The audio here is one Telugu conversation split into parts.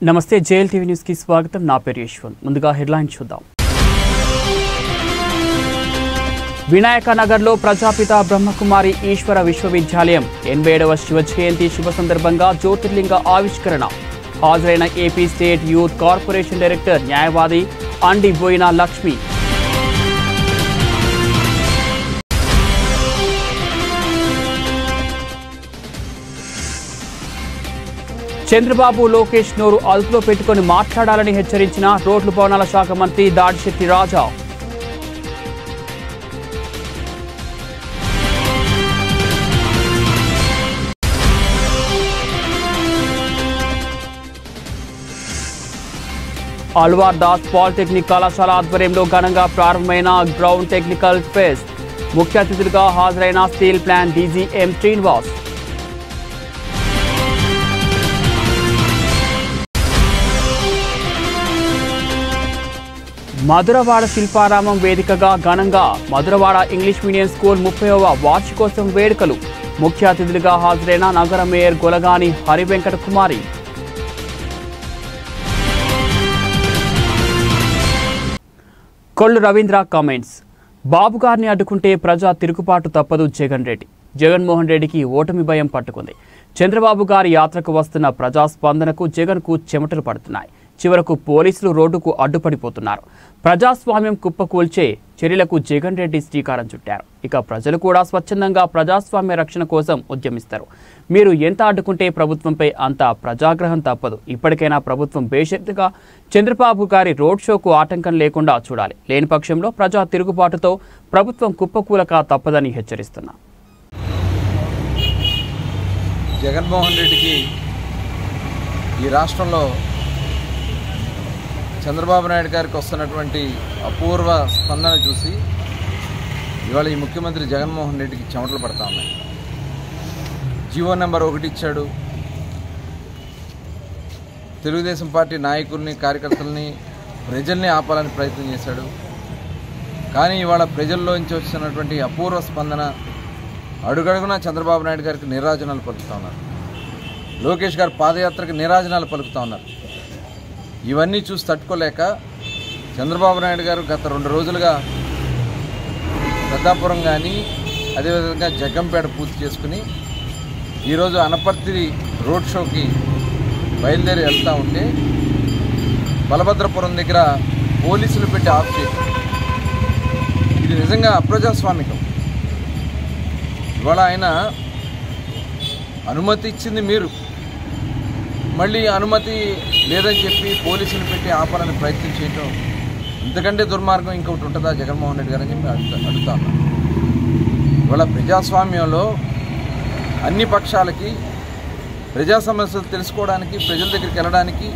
నమస్తే జేఎల్ టీవీ న్యూస్కి స్వాగతం నా పేరు యశ్వంత్ ముందుగా హెడ్లైన్ చూద్దాం వినాయక నగర్లో ప్రజాపిత బ్రహ్మకుమారి ఈశ్వర విశ్వవిద్యాలయం ఎనభై ఏడవ శివ జయంతి శుభ సందర్భంగా జ్యోతిర్లింగ ఆవిష్కరణ హాజరైన AP state youth corporation director న్యాయవాది అండి బోయిన లక్ష్మి చంద్రబాబు లోకేష్ నోరు అదుపులో పెట్టుకొని మాట్లాడాలని హెచ్చరించిన రోడ్లు భవనాల శాఖ మంత్రి దాడిశెట్టి రాజా అల్వార్ దాస్ పాలిటెక్నిక్ కళాశాల ఆధ్వర్యంలో ఘనంగా ప్రారంభమైన గ్రౌండ్ టెక్నికల్ ఫెస్ట్ ముఖ్య అతిథులుగా హాజరైన steel plant DG M Srinivas Madhurawada Shilparamam వేదికగా ఘనంగా మధురవాడ ఇంగ్లీష్ మీడియం స్కూల్ ముప్పైవ వార్షికోత్సవం వేడుకలు ముఖ్య అతిథులుగా హాజరైన నగర మేయర్ గొలగాని హరివెంకట కుమారి కొల్లు రవీంద్ర కామెంట్స్ బాబు గారిని అడ్డుకుంటే ప్రజా తిరుగుబాటు తప్పదు జగన్ రెడ్డి జగన్మోహన్ రెడ్డికి ఓటమి భయం పట్టుకుంది చంద్రబాబు గారి యాత్రకు వస్తున్న ప్రజా స్పందనకు జగన్కు చెమటలు పడుతున్నాయి చివరకు పోలీసులు రోడ్డుకు అడ్డుపడిపోతున్నారు ప్రజాస్వామ్యం కుప్పకూల్చే చర్యలకు జగన్ రెడ్డి శ్రీకారం చుట్టారు ఇక ప్రజలు కూడా స్వచ్ఛందంగా ప్రజాస్వామ్య రక్షణ కోసం ఉద్యమిస్తారు మీరు ఎంత అడ్డుకుంటే ప్రభుత్వంపై అంత ప్రజాగ్రహం తప్పదు ఇప్పటికైనా ప్రభుత్వం బేషరతుగా చంద్రబాబు గారి రోడ్ షోకు ఆటంకం లేకుండా చూడాలి లేని పక్షంలో ప్రజా తిరుగుబాటుతో ప్రభుత్వం కుప్పకూలక తప్పదని హెచ్చరిస్తున్నా జగన్మోహన్ రెడ్డికి ఈ రాష్ట్రంలో చంద్రబాబు నాయుడు గారికి వస్తున్నటువంటి అపూర్వ స్పందన చూసి ఇవాళ ఈ ముఖ్యమంత్రి జగన్మోహన్ రెడ్డికి చెమటలు పడతా ఉన్నాయి జీవో నెంబర్ ఒకటి ఇచ్చాడు తెలుగుదేశం పార్టీ నాయకుల్ని కార్యకర్తల్ని ప్రజల్ని ఆపాలని ప్రయత్నం చేశాడు కానీ ఇవాళ ప్రజల్లోంచి వచ్చినటువంటి అపూర్వ స్పందన అడుగడుగున చంద్రబాబు నాయుడు గారికి నిరాజనాలు పలుకుతా ఉన్నారు లోకేష్ గారు పాదయాత్రకు నిరాజనాలు పలుకుతా ఉన్నారు ఇవన్నీ చూసి తట్టుకోలేక చంద్రబాబు నాయుడు గారు గత రెండు రోజులుగా పెద్దాపురం కానీ అదేవిధంగా జగ్గంపేట పూర్తి చేసుకుని ఈరోజు అనపర్తి రోడ్ షోకి బయలుదేరి వెళ్తూ ఉంటే బలభద్రపురం దగ్గర పోలీసులు పెట్టి ఆఫ్ చేయడం ఇది నిజంగా అప్రజాస్వామికం ఇవాళ ఆయన అనుమతి ఇచ్చింది మీరు మళ్ళీ అనుమతి లేదని చెప్పి పోలీసులు పెట్టి ఆపాలని ప్రయత్నం చేయటం ఇంతకంటే దుర్మార్గం ఇంకొకటి ఉంటుందా జగన్మోహన్ రెడ్డి గారని చెప్పి అడుగుతా అడుగుతా ఉన్నాను ఇవాళ ప్రజాస్వామ్యంలో అన్ని పక్షాలకి ప్రజా సమస్యలు తెలుసుకోవడానికి ప్రజల దగ్గరికి వెళ్ళడానికి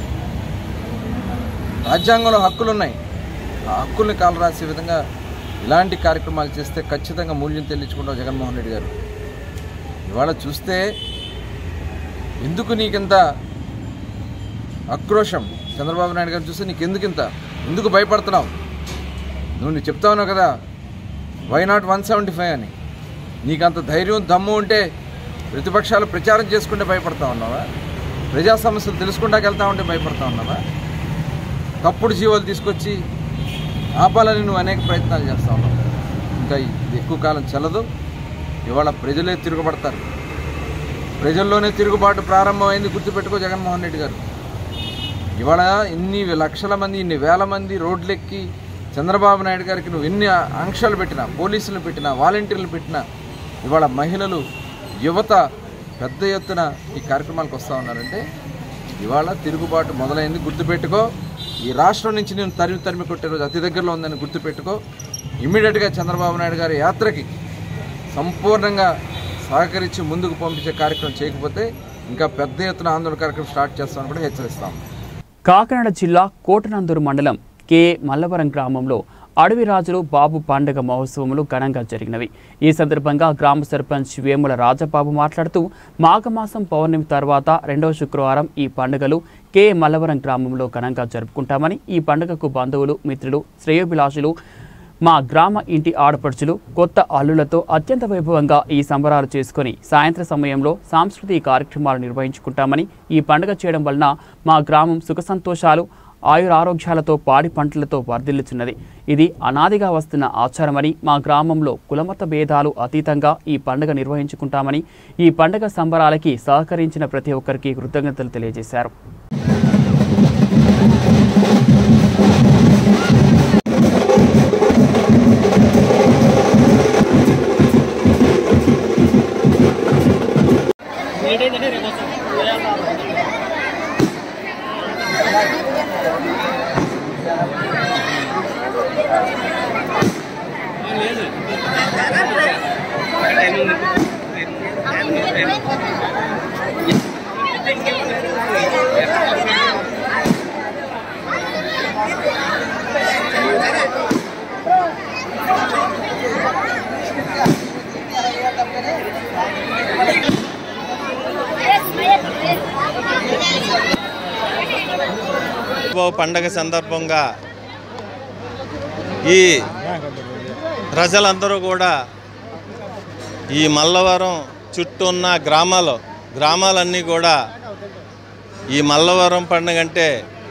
రాజ్యాంగంలో హక్కులు ఉన్నాయి ఆ హక్కుల్ని కాలు రాసే విధంగా ఇలాంటి కార్యక్రమాలు చేస్తే ఖచ్చితంగా మూల్యం చెల్లించుకుంటాం జగన్మోహన్ రెడ్డి గారు ఇవాళ చూస్తే ఎందుకు నీకింత ఆక్రోషం చంద్రబాబు నాయుడు గారు చూస్తే నీకు ఎందుకు ఇంత ఎందుకు భయపడుతున్నావు నువ్వు నీకు చెప్తా ఉన్నావు కదా why not one seventy five అని నీకు అంత ధైర్యం దమ్ము ఉంటే ప్రతిపక్షాలు ప్రచారం చేసుకుంటే భయపడతా ఉన్నావా ప్రజా సమస్యలు తెలుసుకుంటాకి వెళ్తా ఉంటే భయపడతా ఉన్నావా తప్పుడు జీవాలు తీసుకొచ్చి ఆపాలని నువ్వు అనేక ప్రయత్నాలు చేస్తా ఉన్నావు ఇంకా ఇది ఎక్కువ కాలం చెల్లదు ఇవాళ ప్రజలే తిరగబడతారు ప్రజల్లోనే తిరుగుబాటు ప్రారంభమైంది గుర్తుపెట్టుకో జగన్మోహన్ రెడ్డి గారు ఇవాళ ఇన్ని లక్షల మంది ఇన్ని వేల మంది రోడ్లెక్కి చంద్రబాబు నాయుడు గారికి నువ్వు ఎన్ని ఆంక్షలు పెట్టినా పోలీసులు పెట్టినా వాలంటీర్లు పెట్టినా ఇవాళ మహిళలు యువత పెద్ద ఎత్తున ఈ కార్యక్రమాలకు వస్తూ ఉన్నారంటే ఇవాళ తిరుగుబాటు మొదలైంది గుర్తుపెట్టుకో ఈ రాష్ట్రం నుంచి నేను తరిమి తరిమి కొట్టే రోజు అతి దగ్గరలో ఉందని గుర్తుపెట్టుకో ఇమ్మీడియట్గా చంద్రబాబు నాయుడు గారి యాత్రకి సంపూర్ణంగా సహకరించి ముందుకు పంపించే కార్యక్రమం చేయకపోతే ఇంకా పెద్ద ఎత్తున ఆందోళన కార్యక్రమం స్టార్ట్ చేస్తామని కూడా హెచ్చరిస్తాం కాకినాడ జిల్లా కోటనందూరు మండలం కె మల్లవరం గ్రామంలో అడవి రాజులు బాబు పండుగ మహోత్సవములు ఘనంగా జరిగినవి ఈ సందర్భంగా గ్రామ సర్పంచ్ వేముల రాజబాబు మాట్లాడుతూ మాఘమాసం పౌర్ణమి తర్వాత రెండవ శుక్రవారం ఈ పండుగలు కె మల్లవరం గ్రామంలో ఘనంగా జరుపుకుంటామని ఈ పండుగకు బంధువులు మిత్రులు శ్రేయోభిలాషులు మా గ్రామ ఇంటి ఆడపడుచులు కొత్త అల్లులతో అత్యంత వైభవంగా ఈ సంబరాలు చేసుకొని సాయంత్ర సమయంలో సాంస్కృతిక కార్యక్రమాలు నిర్వహించుకుంటామని ఈ పండుగ చేయడం వలన మా గ్రామం సుఖ సంతోషాలు ఆయురారోగ్యాలతో పాడి పంటలతో వర్ధిల్లుచున్నది ఇది అనాదిగా వస్తున్న ఆచారమని మా గ్రామంలో కులమత భేదాలు అతీతంగా ఈ పండుగ నిర్వహించుకుంటామని ఈ పండుగ సంబరాలకి సహకరించిన ప్రతి ఒక్కరికి కృతజ్ఞతలు తెలియజేశారు ఓ పండగ సందర్భంగా ఈ ప్రజలందరూ కూడా ఈ మల్లవరం చుట్టూ ఉన్న గ్రామాలు గ్రామాలన్నీ కూడా ఈ మల్లవరం పండుగ అంటే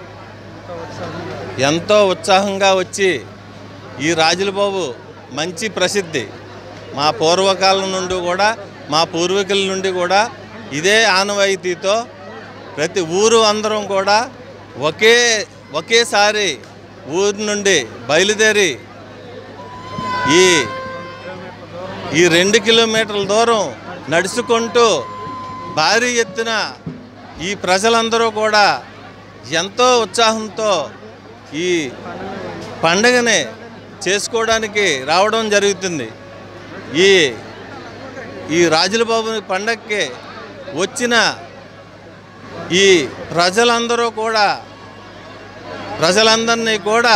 ఎంతో ఉత్సాహంగా వచ్చి ఈ రాజులబాబు మంచి ప్రసిద్ధి మా పూర్వకాలం నుండి కూడా మా పూర్వీకుల నుండి కూడా ఇదే ఆనవాయితీతో ప్రతి ఊరు అందరం కూడా ఒకే ఒకేసారి ఊరి నుండి బయలుదేరి ఈ ఈ రెండు కిలోమీటర్ల దూరం నడుచుకుంటూ భారీ ఎత్తున ఈ ప్రజలందరూ కూడా ఎంతో ఉత్సాహంతో ఈ పండుగని చేసుకోవడానికి రావడం జరుగుతుంది ఈ ఈ రాజులబాబు పండగకి వచ్చిన ఈ ప్రజలందరూ కూడా ప్రజలందరినీ కూడా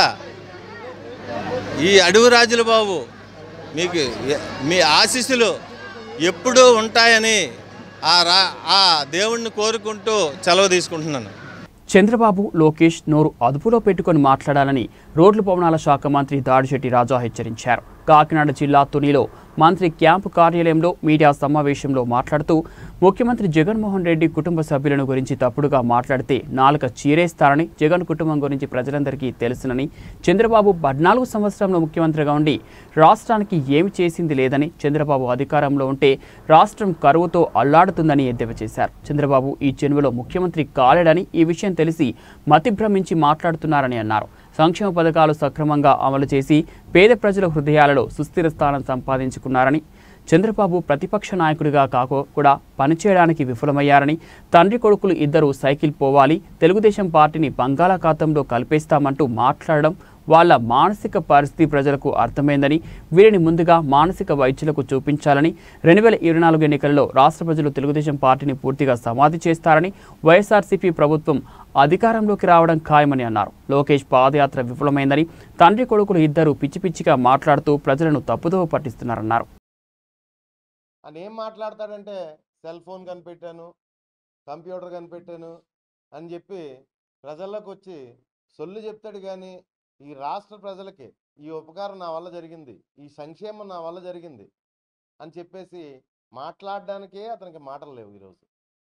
ఈ అడవి రాజుల బాబు మీకు ఎ- మీ ఆశీస్సులు ఎప్పుడూ ఉంటాయని ఆ రా ఆ దేవుణ్ణి కోరుకుంటూ సెలవు తీసుకుంటున్నాను చంద్రబాబు లోకేష్ నోరు అదుపులో పెట్టుకొని మాట్లాడాలని రోడ్లు భవనాల శాఖ మంత్రి దాడిశెట్టి రాజా హెచ్చరించారు కాకినాడ జిల్లా తునిలో మంత్రి క్యాంపు కార్యాలయంలో మీడియా సమావేశంలో మాట్లాడుతూ ముఖ్యమంత్రి జగన్మోహన్ రెడ్డి కుటుంబ సభ్యులను గురించి తప్పుడుగా మాట్లాడితే నాలుక చీరేస్తారని జగన్ కుటుంబం గురించి ప్రజలందరికీ తెలుసునని చంద్రబాబు పద్నాలుగు సంవత్సరంలో ముఖ్యమంత్రిగా ఉండి రాష్ట్రానికి ఏమి చేసింది లేదని చంద్రబాబు అధికారంలో ఉంటే రాష్ట్రం కరువుతో అల్లాడుతుందని ఎద్దేవా చేశారు చంద్రబాబు ఈ జన్మలో ముఖ్యమంత్రి కాలేడని ఈ విషయం తెలిసి మతి భ్రమించి మాట్లాడుతున్నారని అన్నారు సంక్షేమ పథకాలు సక్రమంగా అమలు చేసి పేద ప్రజల హృదయాలలో సుస్థిర స్థానం సంపాదించుకున్నారని చంద్రబాబు ప్రతిపక్ష నాయకుడిగా కాకో కూడా పనిచేయడానికి విఫలమయ్యారని తండ్రి కొడుకులు ఇద్దరు సైకిల్ పోవాలి తెలుగుదేశం పార్టీని బంగాళాఖాతంలో కలిపేస్తామంటూ మాట్లాడడం వాళ్ళ మానసిక పరిస్థితి ప్రజలకు అర్థమైందని వీరిని ముందుగా మానసిక వైద్యులకు చూపించాలని రెండు వేల ఇరవై నాలుగు ఎన్నికల్లో రాష్ట్ర ప్రజలు తెలుగుదేశం పార్టీని పూర్తిగా సమాధి చేస్తారని వైఎస్ఆర్సీపీ ప్రభుత్వం అధికారంలోకి రావడం ఖాయమని అన్నారు లోకేష్ పాదయాత్ర విఫలమైందని తండ్రి కొడుకులు ఇద్దరు పిచ్చి పిచ్చిగా మాట్లాడుతూ ప్రజలను తప్పుదోవ పట్టిస్తున్నారన్నారు అని ఏం మాట్లాడతాడంటే సెల్ ఫోన్ కనిపెట్టాను కంప్యూటర్ కనిపెట్టాను అని చెప్పి ప్రజల్లోకి వచ్చి సొల్లు చెప్తాడు కానీ ఈ రాష్ట్ర ప్రజలకి ఈ ఉపకారం నా వల్ల జరిగింది ఈ సంక్షేమం నా వల్ల జరిగింది అని చెప్పేసి మాట్లాడడానికే అతనికి మాటలు లేవు ఈరోజు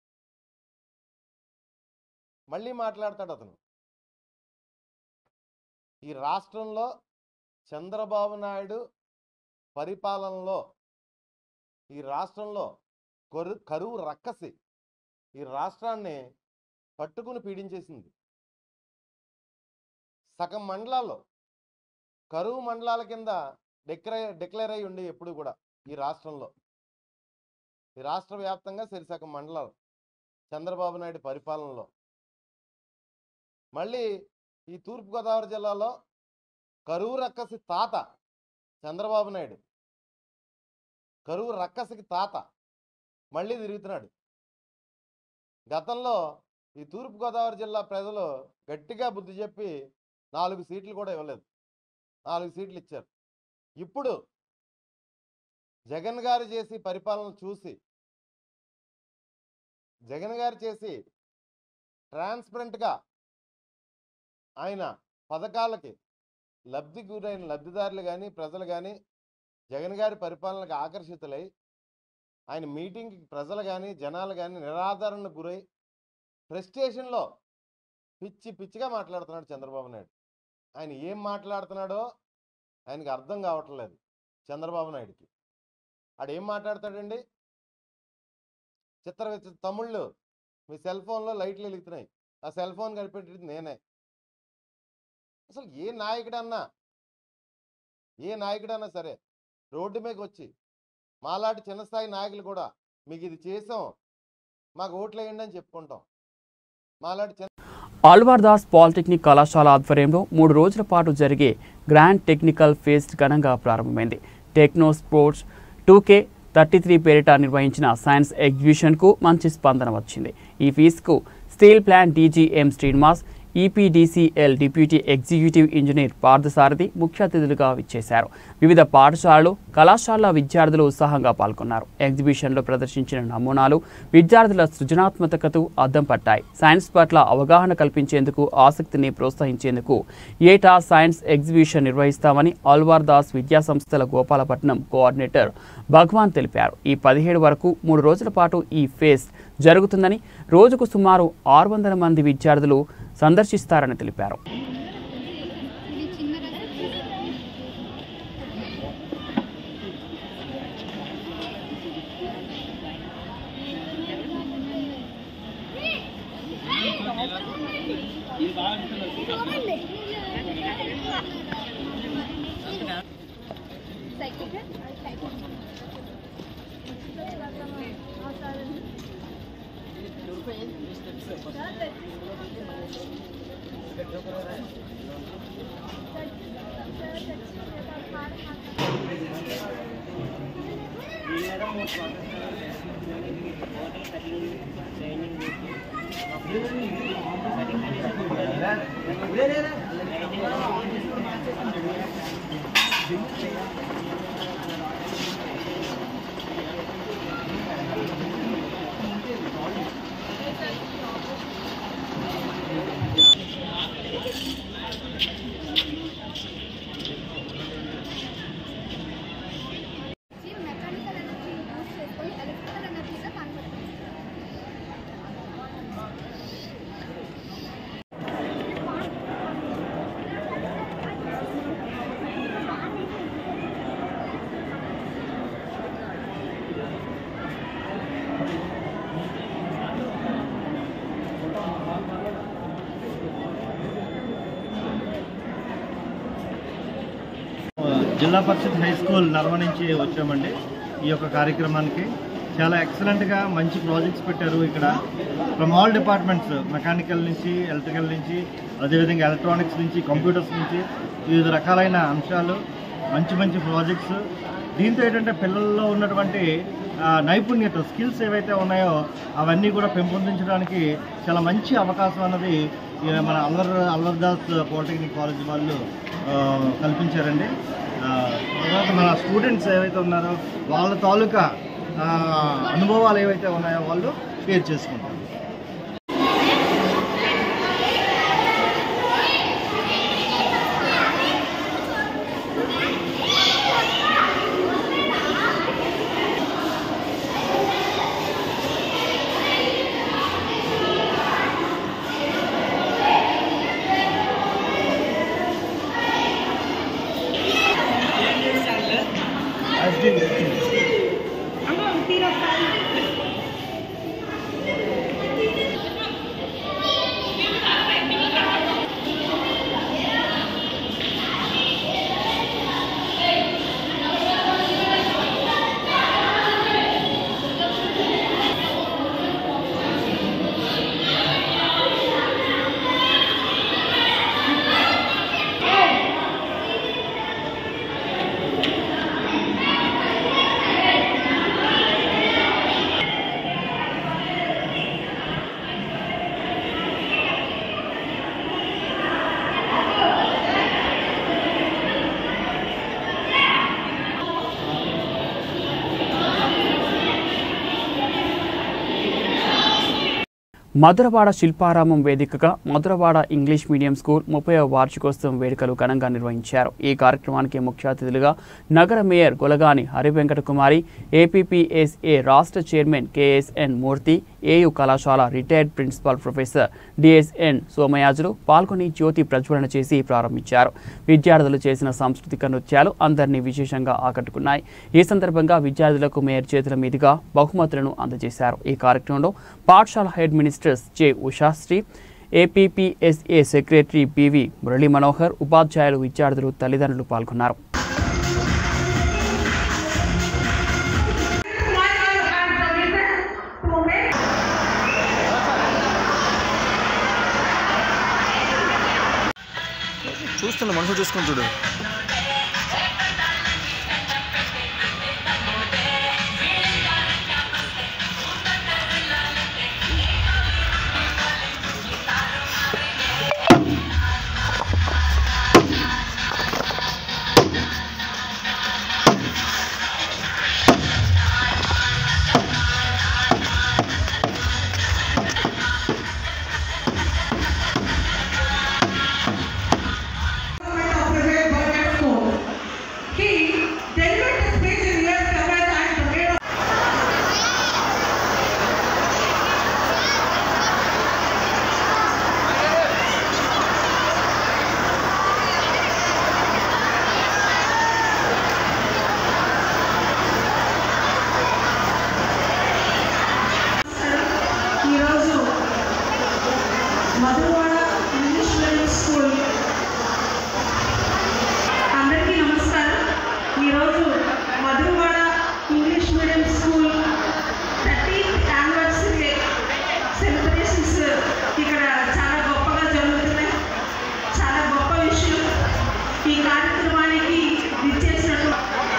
మళ్ళీ మాట్లాడతాడు అతను ఈ రాష్ట్రంలో చంద్రబాబు నాయుడు పరిపాలనలో ఈ రాష్ట్రంలో కొరు కరువు రక్కసి ఈ రాష్ట్రాన్ని పట్టుకుని పీడించేసింది సగం మండలాల్లో కరువు మండలాల కింద డిక్లే డిక్లేర్ అయి ఉండి ఎప్పుడు కూడా ఈ రాష్ట్రంలో ఈ రాష్ట్ర వ్యాప్తంగా సరిసగం మండలాలు చంద్రబాబు నాయుడు పరిపాలనలో మళ్ళీ ఈ తూర్పుగోదావరి జిల్లాలో కరువు రక్కసి తాత చంద్రబాబు నాయుడు కరువు రక్కసికి తాత మళ్ళీ తిరుగుతున్నాడు గతంలో ఈ తూర్పుగోదావరి జిల్లా ప్రజలు గట్టిగా బుద్ధి చెప్పి నాలుగు సీట్లు కూడా ఇవ్వలేదు నాలుగు సీట్లు ఇచ్చారు ఇప్పుడు జగన్ గారు చేసి పరిపాలన చూసి జగన్ గారు చేసి ట్రాన్స్పరెంట్గా ఆయన పథకాలకి లబ్ధి గురైన లబ్ధిదారులు కానీ ప్రజలు కానీ జగన్ గారి పరిపాలనకు ఆకర్షితులై ఆయన మీటింగ్కి ప్రజలు కానీ జనాలు కానీ నిరాధారణకు గురై ప్రెస్టేషన్లో పిచ్చి పిచ్చిగా మాట్లాడుతున్నాడు చంద్రబాబు నాయుడు ఆయన ఏం మాట్లాడుతున్నాడో ఆయనకి అర్థం కావట్లేదు చంద్రబాబు నాయుడుకి ఆడు ఏం మాట్లాడతాడండి చిత్ర విచిత్ర తమ్ముళ్ళు మీ సెల్ ఫోన్లో లైట్లు వెలుగుతున్నాయి ఆ సెల్ ఫోన్ కనిపెట్టేది నేనే అసలు ఏ నాయకుడన్నా ఏ నాయకుడన్నా సరే రోడ్డు మీదకి వచ్చి మాలాంటి చిన్న స్థాయి నాయకులు కూడా మీకు ఇది చేసాం మాకు ఓట్లు వేయండి అని చెప్పుకుంటాం మాలాంటి చిన్న ఆల్వార్ దాస్ పాలిటెక్నిక్ కళాశాల ఆధ్వర్యంలో మూడు రోజుల పాటు జరిగే గ్రాండ్ టెక్నికల్ ఫెస్ట్ ఘనంగా ప్రారంభమైంది techno sports two K thirty three పేరిట నిర్వహించిన సైన్స్ ఎగ్జిబిషన్కు మంచి స్పందన వచ్చింది ఈ ఫీజుకు steel plant DG M Srinivas EPDCL deputy executive engineer Parthasarathi ముఖ్య అతిథులుగా విచ్చేశారు వివిధ పాఠశాలలు కళాశాలల విద్యార్థులు ఉత్సాహంగా పాల్గొన్నారు ఎగ్జిబిషన్లో ప్రదర్శించిన నమూనాలు విద్యార్థుల సృజనాత్మకతకు అద్దం పట్టాయి సైన్స్ పట్ల అవగాహన కల్పించేందుకు ఆసక్తిని ప్రోత్సహించేందుకు ఏటా సైన్స్ ఎగ్జిబిషన్ నిర్వహిస్తామని ఆల్వార్ దాస్ విద్యా సంస్థల గోపాలపట్నం కోఆర్డినేటర్ భగవాన్ తెలిపారు ఈ పదిహేడు వరకు మూడు రోజుల పాటు ఈ ఫేస్ట్ జరుగుతుందని రోజుకు సుమారు ఆరు వందల మంది విద్యార్థులు సందర్శిస్తారని తెలిపారు ఇది చిన్న రకం cycle cycle mechanical energy use చేసుకొని ఎలక్ట్రికల్ ఎనర్జీగా కన్వర్ట్ జిల్లా పరిషత్ హై స్కూల్ నర్వ నుంచి వచ్చామండి ఈ యొక్క కార్యక్రమానికి చాలా ఎక్సలెంట్గా మంచి ప్రాజెక్ట్స్ పెట్టారు ఇక్కడ ఫ్రమ్ ఆల్ డిపార్ట్మెంట్స్ మెకానికల్ నుంచి ఎలక్ట్రికల్ నుంచి అదేవిధంగా ఎలక్ట్రానిక్స్ నుంచి కంప్యూటర్స్ నుంచి వివిధ రకాలైన అంశాలు మంచి మంచి ప్రాజెక్ట్స్ దీంతో ఏంటంటే పిల్లల్లో ఉన్నటువంటి ఆ, నైపుణ్యత స్కిల్స్ ఏవైతే ఉన్నాయో అవన్నీ కూడా పెంపొందించడానికి చాలా మంచి అవకాశం అన్నది ఈ మన అల్వర్ అల్వర్దాస్ పాలిటెక్నిక్ కాలేజ్ వాళ్ళు ఆ, కల్పించారండి ఆ, తర్వాత మన స్టూడెంట్స్ ఏవైతే ఉన్నారో వాళ్ళ తాలూకా ఆ, అనుభవాలు ఏవైతే ఉన్నాయో వాళ్ళు షేర్ చేసుకుంటారు మధురవాడ శిల్పారామం వేదికగా మధురవాడ ఇంగ్లీష్ మీడియం స్కూల్ ముప్పై వార్షికోత్సవం వేడుకలు ఘనంగా నిర్వహించారు ఈ కార్యక్రమానికి ముఖ్య అతిథులుగా నగర మేయర్ గొలగాని హరివెంకట కుమారి ఏపీపీఎస్ఏ రాష్ట్ర చైర్మన్ కేఎస్ఎన్ మూర్తి ఏయు కళాశాల retired principal professor DSN Somayajulu పాల్గొని జ్యోతి ప్రజ్వలన చేసి ప్రారంభించారు విద్యార్థులు చేసిన సాంస్కృతిక నృత్యాలు అందరినీ విశేషంగా ఆకట్టుకున్నాయి ఈ సందర్భంగా విద్యార్థులకు మేయర్ చేతుల మీదుగా బహుమతులను అందజేశారు ఈ కార్యక్రమంలో పాఠశాల head ministers J Ushasri APPSA secretary BV Murali Manohar ఉపాధ్యాయులు విద్యార్థులు తల్లిదండ్రులు పాల్గొన్నారు చూస్తున్నా మనుషులు చూసుకుని చూడు He delivered a speech in US several times to get ఈరోజు మధురవాడ ఇంగ్లీష్ మీడియం స్కూల్ అందరికీ నమస్కారం ఈరోజు Madhurawada English medium school thirteenth anniversary celebrations ఇక్కడ చాలా గొప్పగా జరుగుతున్నాయి చాలా గొప్ప విషయం ఈ కార్యక్రమానికి విచ్చేసినట్టు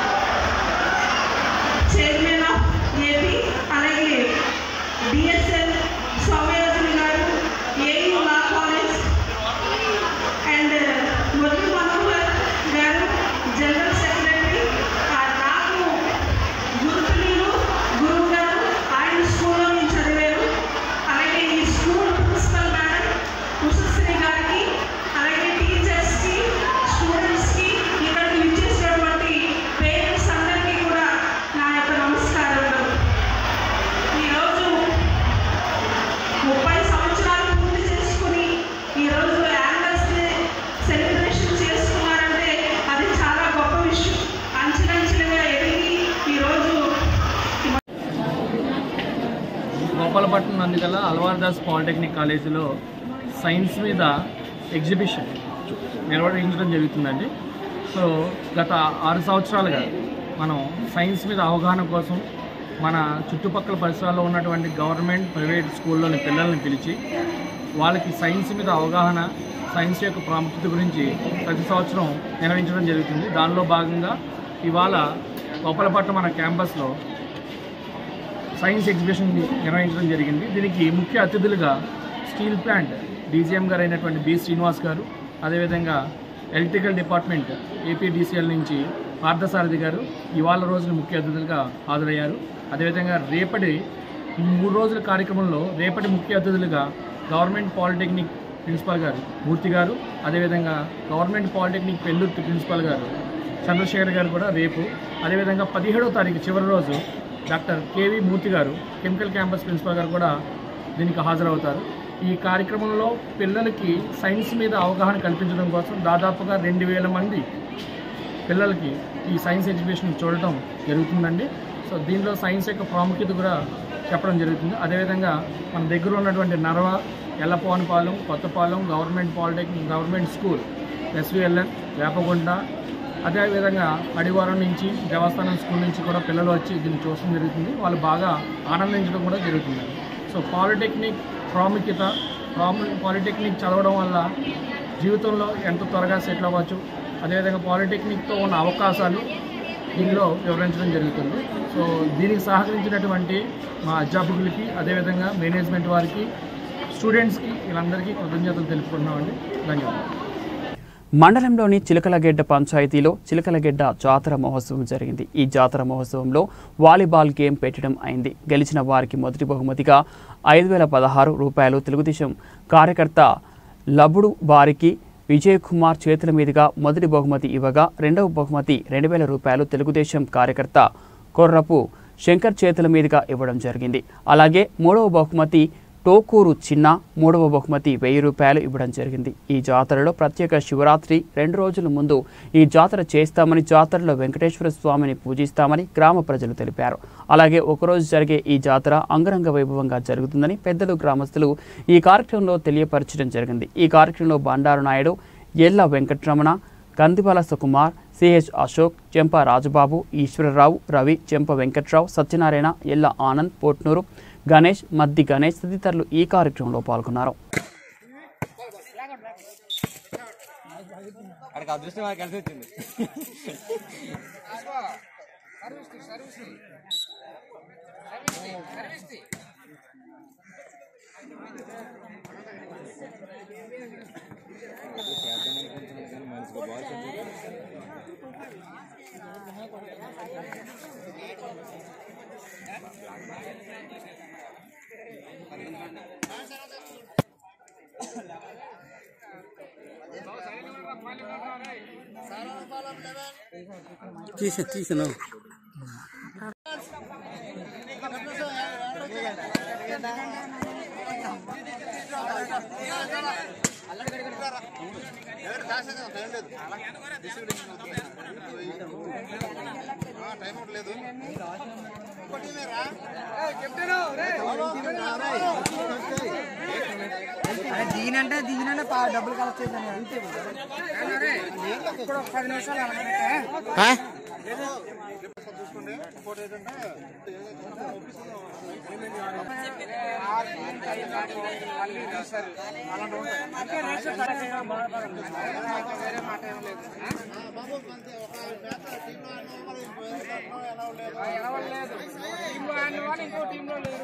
చైర్మన్ ఆఫ్ ఏపీ అలాగే డిఎస్ఎల్ సౌమ్యరాజన్ గారు AU law college and Murali Manohar గారు జనరల్ సెక్రటరీ ఆ నాకు గురుతులీలు గురువు గారు ఆయన స్కూల్లో నేను చదివాను అలాగే ఈ స్కూల్ ప్రిన్సిపల్ మేడం ఉషశ్రీ గారికి అలాగే టీచర్స్కి స్టూడెంట్స్కి ఇక్కడికి విచ్చేసినటువంటి పేరెంట్స్ అందరికీ కూడా నా యొక్క నమస్కారాలు ఈరోజు ముప్పై సంవత్సరాలు పూర్తి చేసుకుని ఈరోజు యానివర్సరీ సెలబ్రేషన్ చేసుకున్నారంటే అది చాలా గొప్ప విషయం అంచెలంచెలుగా ఎదిగి ఈరోజు గోపాలపట్నం నందుగల అల్వార్దాస్ పాలిటెక్నిక్ కాలేజీలో సైన్స్ మీద ఎగ్జిబిషన్ నిర్వహించడం జరుగుతుందండి సో గత ఆరు సంవత్సరాలుగా మనం సైన్స్ మీద అవగాహన కోసం మన చుట్టుపక్కల పరిసరాల్లో ఉన్నటువంటి గవర్నమెంట్ ప్రైవేట్ స్కూల్లోని పిల్లల్ని పిలిచి వాళ్ళకి సైన్స్ మీద అవగాహన సైన్స్ యొక్క ప్రాముఖ్యత గురించి ప్రతి సంవత్సరం నిర్వహించడం జరుగుతుంది దానిలో భాగంగా ఇవాళ గోపాలపట్నం మన క్యాంపస్లో సైన్స్ ఎగ్జిబిషన్ నిర్వహించడం జరిగింది దీనికి ముఖ్య అతిథులుగా స్టీల్ ప్లాంట్ డీజీఎం గారు అయినటువంటి బి శ్రీనివాస్ గారు అదేవిధంగా ఎలక్ట్రికల్ డిపార్ట్మెంట్ ఏపీడీసీఎల్ నుంచి పార్థసారథి గారు ఇవాళ రోజున ముఖ్య అతిథులుగా హాజరయ్యారు అదేవిధంగా రేపటి ఈ మూడు రోజుల కార్యక్రమంలో రేపటి ముఖ్య అతిథులుగా గవర్నమెంట్ పాలిటెక్నిక్ ప్రిన్సిపాల్ గారు మూర్తి గారు అదేవిధంగా గవర్నమెంట్ పాలిటెక్నిక్ పెల్లుర్తి ప్రిన్సిపాల్ గారు చంద్రశేఖర్ గారు కూడా రేపు అదేవిధంగా పదిహేడవ తారీఖు చివరి రోజు డాక్టర్ కేవి మూర్తి గారు కెమికల్ క్యాంపస్ ప్రిన్సిపాల్ గారు కూడా దీనికి హాజరవుతారు ఈ కార్యక్రమంలో పిల్లలకి సైన్స్ మీద అవగాహన కల్పించడం కోసం దాదాపుగా రెండు వేల మంది పిల్లలకి ఈ సైన్స్ ఎగ్జిబిషన్ చూడటం జరుగుతుందండి సో దీనిలో సైన్స్ యొక్క ప్రాముఖ్యత కూడా చెప్పడం జరుగుతుంది అదేవిధంగా మన దగ్గర ఉన్నటువంటి Narava Yellaponapalem Kothapalem government polytechnic government school SVLN Vepagunta అదేవిధంగా అడివారం నుంచి దేవస్థానం స్కూల్ నుంచి కూడా పిల్లలు వచ్చి దీన్ని చూడడం జరుగుతుంది వాళ్ళు బాగా ఆనందించడం కూడా జరుగుతుంది సో పాలిటెక్నిక్ ప్రాముఖ్యత ప్రాము పాలిటెక్నిక్ చదవడం వల్ల జీవితంలో ఎంత త్వరగా సెటిల్ అవ్వచ్చు అదేవిధంగా పాలిటెక్నిక్తో ఉన్న అవకాశాలు దీనిలో వివరించడం జరుగుతుంది సో దీనికి సహకరించినటువంటి మా అధ్యాపకులకి అదేవిధంగా మేనేజ్మెంట్ వారికి స్టూడెంట్స్కి వీళ్ళందరికీ కృతజ్ఞతలు తెలుపుకుంటున్నామండి ధన్యవాదాలు మండలంలోని చిలకలగెడ్డ పంచాయతీలో చిలకలగెడ్డ జాతర మహోత్సవం జరిగింది ఈ జాతర మహోత్సవంలో వాలీబాల్ గేమ్ పెట్టడం అయింది గెలిచిన వారికి మొదటి బహుమతిగా ఐదు వేల పదహారు రూపాయలు తెలుగుదేశం కార్యకర్త లబుడు వారికి విజయ్ కుమార్ చేతుల మీదుగా మొదటి బహుమతి ఇవ్వగా రెండవ బహుమతి రెండు వేల రూపాయలు తెలుగుదేశం కార్యకర్త కొర్రపు శంకర్ చేతుల మీదుగా ఇవ్వడం జరిగింది అలాగే మూడవ బహుమతి టోకూరు చిన్న మూడవ బహుమతి వెయ్యి రూపాయలు ఇవ్వడం జరిగింది ఈ జాతరలో ప్రత్యేక శివరాత్రి రెండు రోజుల ముందు ఈ జాతర చేస్తామని జాతరలో వెంకటేశ్వర స్వామిని పూజిస్తామని గ్రామ ప్రజలు తెలిపారు అలాగే ఒకరోజు జరిగే ఈ జాతర అంగరంగ వైభవంగా జరుగుతుందని పెద్దలు గ్రామస్తులు ఈ కార్యక్రమంలో తెలియపరచడం జరిగింది ఈ కార్యక్రమంలో బండారు నాయుడు ఎల్ల వెంకటరమణ కందిపాల సుకుమార్ సిహెచ్ అశోక్ చెంప రాజబాబు ఈశ్వరరావు రవి చెంప వెంకట్రావు సత్యనారాయణ ఎల్ల ఆనంద్ పోట్నూరు గణేష్ మద్ది గణేష్ తదితరులు ఈ కార్యక్రమంలో పాల్గొన్నారు దిగినంటే దిగినంటే డబ్బులు కలెక్ట్ చేద్దాం అంతే ఇప్పుడు ఒక పది నిమిషాలు అలాగే ఇంకో టీంలో లేరు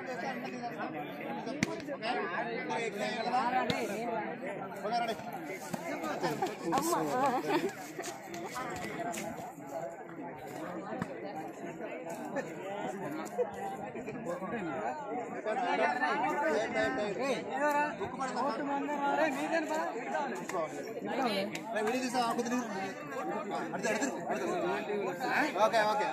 ఓకే ఓకే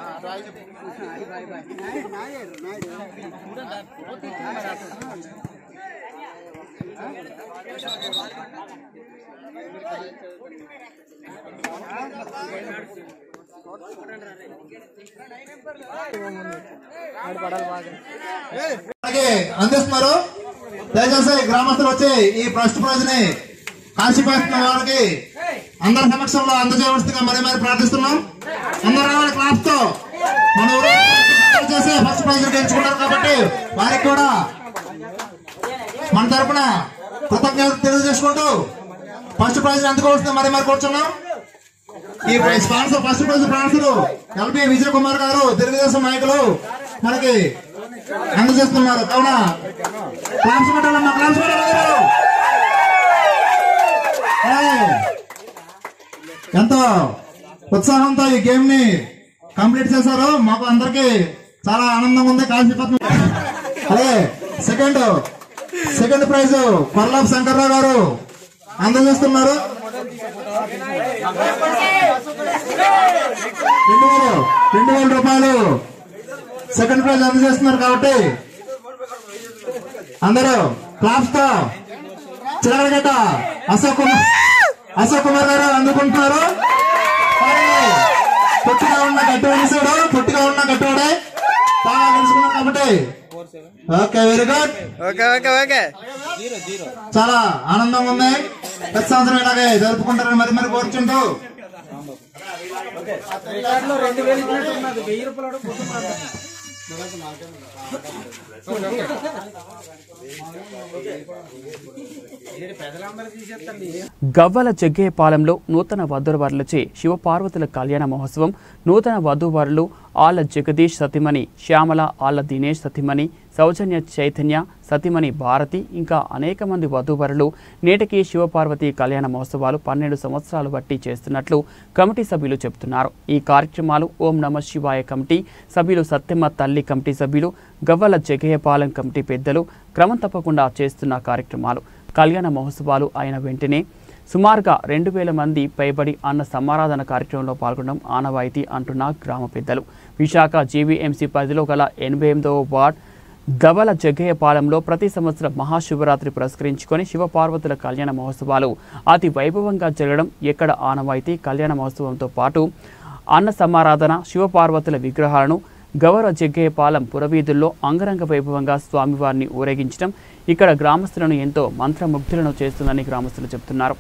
అలాగే అందిస్తున్నారు దయచేసి గ్రామస్తులు వచ్చి ఈ ఫస్ట్ ప్రైజ్ ని కాశీపట్టిన వాళ్ళకి అందరి సమక్షంలో అందజేయవలసిందిగా మరీ మరి ప్రార్థిస్తున్నాం అందరూ రావాలి క్లాస్ తో మన ఊరు చేసి ఫస్ట్ ప్రైజ్ గెలుచుకున్నారు కాబట్టి వారికి కూడా మన తరపున కృతజ్ఞతలు తెలియజేసుకుంటూ ఫస్ట్ ప్రైజ్ అందుకోవాల్సింది మరి మరి కూర్చున్నాం ఈ sponsor first prize sponsor LB Vijay Kumar గారు తెలుగుదేశం నాయకులు మనకి అందజేస్తున్నారు కావున క్లాప్స్ పెట్టాలమ్మా క్లాప్స్ పెట్టాలి అందరూ. ఏయ్, ఎంతో ఉత్సాహంతో ఈ గేమ్ ని కంప్లీట్ చేశారు మాకు అందరికి చాలా ఆనందంగా ఉంది కాశీపట్నం అదే సెకండ్ సెకండ్ ప్రైజ్ పర్లాప్ శంకర్రావు గారు అందజేస్తున్నారు రెండు వేలు రెండు వేల రూపాయలు సెకండ్ ప్రైజ్ అందజేస్తున్నారు కాబట్టి అందరూ క్లాప్స్ తో చిలకలగడ్డ అశోక్ కుమార్ అశోక్ కుమార్ గారు అందుకుంటున్నారు మరి పొట్టిగా ఉన్న గట్టివాడు పొట్టిగా ఉన్న గట్టివాడే బాగా తెలుసుకున్నారు కాబట్టి okay very good okay okay okay చాలా ఆనందంగా ఉంది ప్రతి సంవత్సరం ఇలాగే జరుపుకుంటారని మరి మరి కోరుచుంటూ రెండు వేలు ఇచ్చినట్టు ఉన్నది వెయ్యి రూపాయలు కుటుంబం పెద్దలందరూ తీసేస్తండి గవ్వల జగ్గయ్యపాలెంలో నూతన వధూవరులచే శివపార్వతుల కళ్యాణ మహోత్సవం నూతన వధూవరులు ఆళ్ల జగదీష్ సతిమణి శ్యామల ఆళ్ల దినేష్ సతిమణి సౌజన్య చైతన్య సతీమణి భారతి ఇంకా అనేక మంది వధూవరులు నేటికి శివపార్వతి కళ్యాణ మహోత్సవాలు పన్నెండు సంవత్సరాలు బట్టి చేస్తున్నట్లు కమిటీ సభ్యులు చెబుతున్నారు ఈ కార్యక్రమాలు ఓం నమ శివాయ కమిటీ సభ్యులు సత్యమ్మ తల్లి కమిటీ సభ్యులు గవ్వల జగయ్యపాలెం కమిటీ పెద్దలు క్రమం తప్పకుండా చేస్తున్న కార్యక్రమాలు కళ్యాణ మహోత్సవాలు అయిన వెంటనే సుమారుగా రెండు వేల మంది పైబడి అన్న సమారాధన కార్యక్రమంలో పాల్గొనడం ఆనవాయితీ అంటున్న గ్రామ పెద్దలు విశాఖ జీవీఎంసీ పరిధిలో గల ఎనభై ఎనిమిదవ వార్డ్ గవల జగ్గయ్యపాలెంలో ప్రతి సంవత్సరం మహాశివరాత్రి పురస్కరించుకొని శివపార్వతుల కళ్యాణ మహోత్సవాలు అతి వైభవంగా జరగడం ఎక్కడ ఆనవాయితీ కళ్యాణ మహోత్సవంతో పాటు అన్న సమారాధన శివపార్వతుల విగ్రహాలను గౌర జగ్గయ్యపాలెం పురవీధుల్లో అంగరంగ వైభవంగా స్వామివారిని ఊరేగించడం ఇక్కడ గ్రామస్తులను ఎంతో మంత్రముగ్ధులను చేస్తుందని గ్రామస్తులు చెబుతున్నారు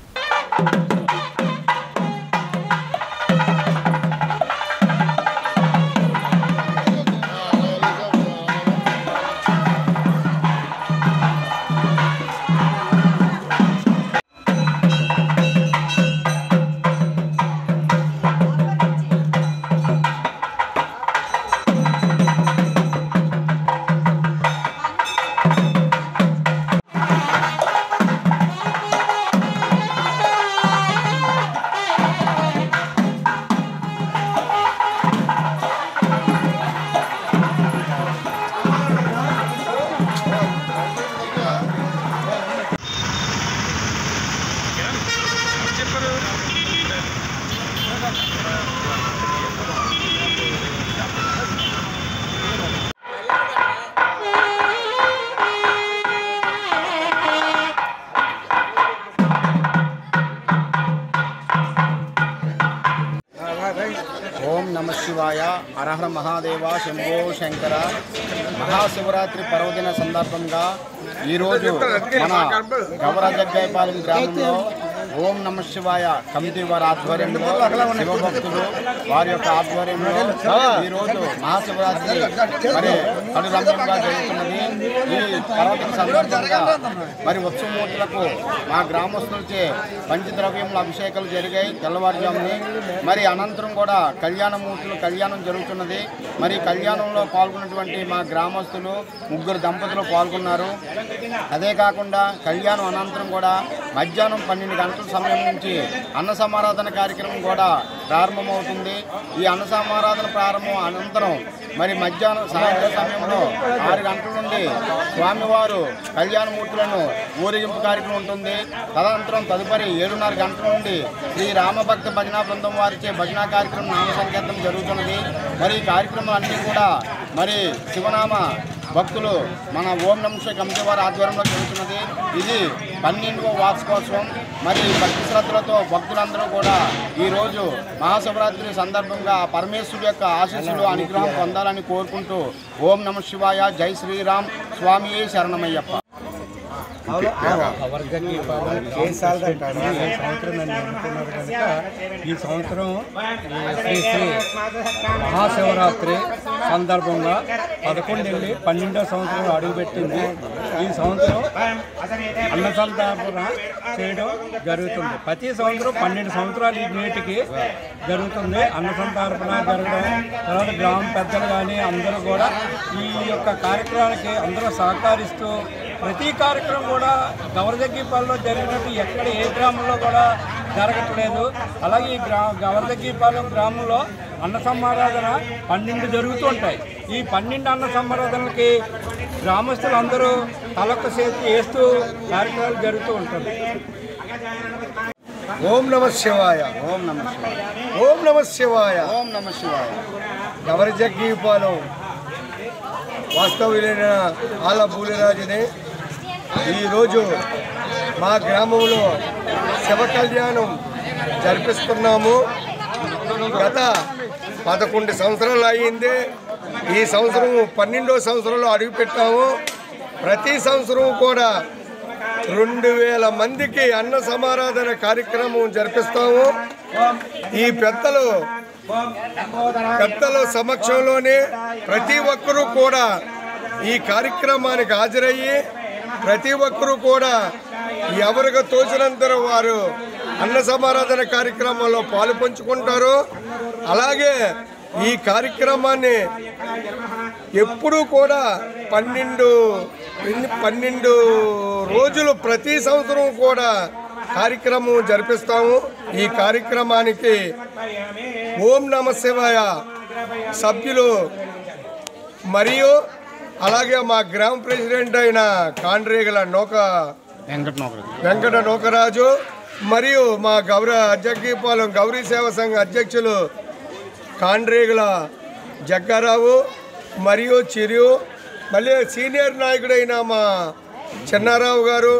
ఓం నమ శివాయ అరహర మహాదేవ శంభో శంకర మహాశివరాత్రి పర్వదిన సందర్భంగా ఈరోజు మన గవరాజగ్గాయపాలెం గ్రామంలో ఓం నమ శివాయ కమిటీ వారి ఆధ్వర్యంలో శివభక్తులు వారి యొక్క ఆధ్వర్యంలో ఈరోజు మహాశివరాత్రి మరి కనురంభంగా జరుగుతున్నది ఈ పర్వదిన సందర్భంగా మరి ఉత్సవమూర్తులకు మా గ్రామస్తులచే పంచద్రవ్యముల అభిషేకాలు జరిగాయి తెల్లవారుజాముని మరి అనంతరం కూడా కళ్యాణమూర్తులు కళ్యాణం జరుగుతున్నది మరి కళ్యాణంలో పాల్గొన్నటువంటి మా గ్రామస్తులు ముగ్గురు దంపతులు పాల్గొన్నారు అదే కాకుండా కళ్యాణం అనంతరం కూడా మధ్యాహ్నం పన్నెండు గంటల సమయం నుంచి అన్న సమారాధన కార్యక్రమం కూడా ప్రారంభమవుతుంది ఈ అన్న సమారాధన ప్రారంభం అనంతరం మరి మధ్యాహ్నం సాయంత్రం సమయంలో ఆరు గంటల నుండి స్వామివారు కళ్యాణమూర్తులను ఊరేగింపు కార్యక్రమం ఉంటుంది తదనంతరం తదుపరి ఏడున్నర గంటల నుండి శ్రీ రామభక్త భజనా బృందం వారిచే భజనా కార్యక్రమం నామ సంకీర్తనం జరుగుతున్నది మరి ఈ కార్యక్రమాలన్నీ కూడా మరి శివనామ భక్తులు మన ఓం నమశ కమిటీ వారి ఆధ్వర్యంలో జరుగుతున్నది ఇది పన్నెండవ వార్షికోత్సవం మరి భక్తి శ్రద్ధలతో భక్తులందరూ కూడా ఈరోజు మహాశివరాత్రి సందర్భంగా పరమేశ్వరు యొక్క ఆశీస్సులు అనుగ్రహం పొందాలని కోరుకుంటూ ఓం నమ శివాయ జై శ్రీరామ్ స్వామి శరణమయ్యప్ప కేసాలు అంటారు ఈ సంవత్సరం నన్ను ఎన్నుకున్నారు కనుక ఈ సంవత్సరం ఈ శ్రీ శ్రీ మహాశివరాత్రి సందర్భంగా పదకొండు వెళ్ళి పన్నెండో సంవత్సరం అడుగుపెట్టింది ఈ సంవత్సరం అన్న సంతర్పణ చేయడం జరుగుతుంది ప్రతి సంవత్సరం పన్నెండు సంవత్సరాలు ఈ నేటికి జరుగుతుంది అన్న సంతర్పణ జరగడం తర్వాత గ్రామ పెద్దలు కానీ అందరూ కూడా ఈ యొక్క కార్యక్రమానికి అందరూ సహకరిస్తూ ప్రతి కార్యక్రమం కూడా గవరదగ్గిపాలలో జరిగినట్టు ఎక్కడ ఏ గ్రామంలో కూడా జరగట్లేదు అలాగే ఈ గ్రా గవరదగ్గిపాలెం గ్రామంలో అన్న సమారాధన పన్నెండు జరుగుతూ ఉంటాయి ఈ పన్నెండు అన్న సమారాధనలకి గ్రామస్తులు అందరూ తలొక్క చేతి వేస్తూ కార్యక్రమాలు జరుగుతూ ఉంటుంది ఓం నమ శివాయ ఓం నమ శివాయ ఓం నమ శివాయ ఓం నమ శివాయ ఎవరి జగ్గీపాలెం వాస్తవ్యులైన ఆల బూలిరాజుని ఈరోజు మా గ్రామంలో శివ కళ్యాణం జరిపిస్తున్నాము గత పదకొండు సంవత్సరాలు అయ్యింది ఈ సంవత్సరం పన్నెండో సంవత్సరంలో అడుగుపెట్టాము ప్రతి సంవత్సరం కూడా రెండు వేల మందికి అన్న సమారాధన కార్యక్రమం జరిపిస్తాము ఈ పెద్దలు పెద్దల సమక్షంలోనే ప్రతి ఒక్కరూ కూడా ఈ కార్యక్రమానికి హాజరయ్యి ప్రతి ఒక్కరూ కూడా ఎవరికి తోచినంత వారు అన్న సమారాధన కార్యక్రమంలో పాలు పంచుకుంటారు అలాగే ఈ కార్యక్రమాన్ని ఎప్పుడూ కూడా పన్నెండు ఎన్ని- పన్నెండు రోజులు ప్రతి సంవత్సరం కూడా కార్యక్రమం జరిపిస్తాము ఈ కార్యక్రమానికి ఓం నమ శివాయ సభ్యులు మరియు అలాగే మా గ్రామ ప్రెసిడెంట్ అయిన కాండ్రేగల నౌక వెంకట నూకరాజు మరియు మా గౌర అధ్యక్షపాలెం గౌరీ సేవ సంఘ అధ్యక్షులు కాండ్రేగుల జగ్గారావు మరియు చిరు మళ్ళీ సీనియర్ నాయకుడైన మా చిన్నారావు గారు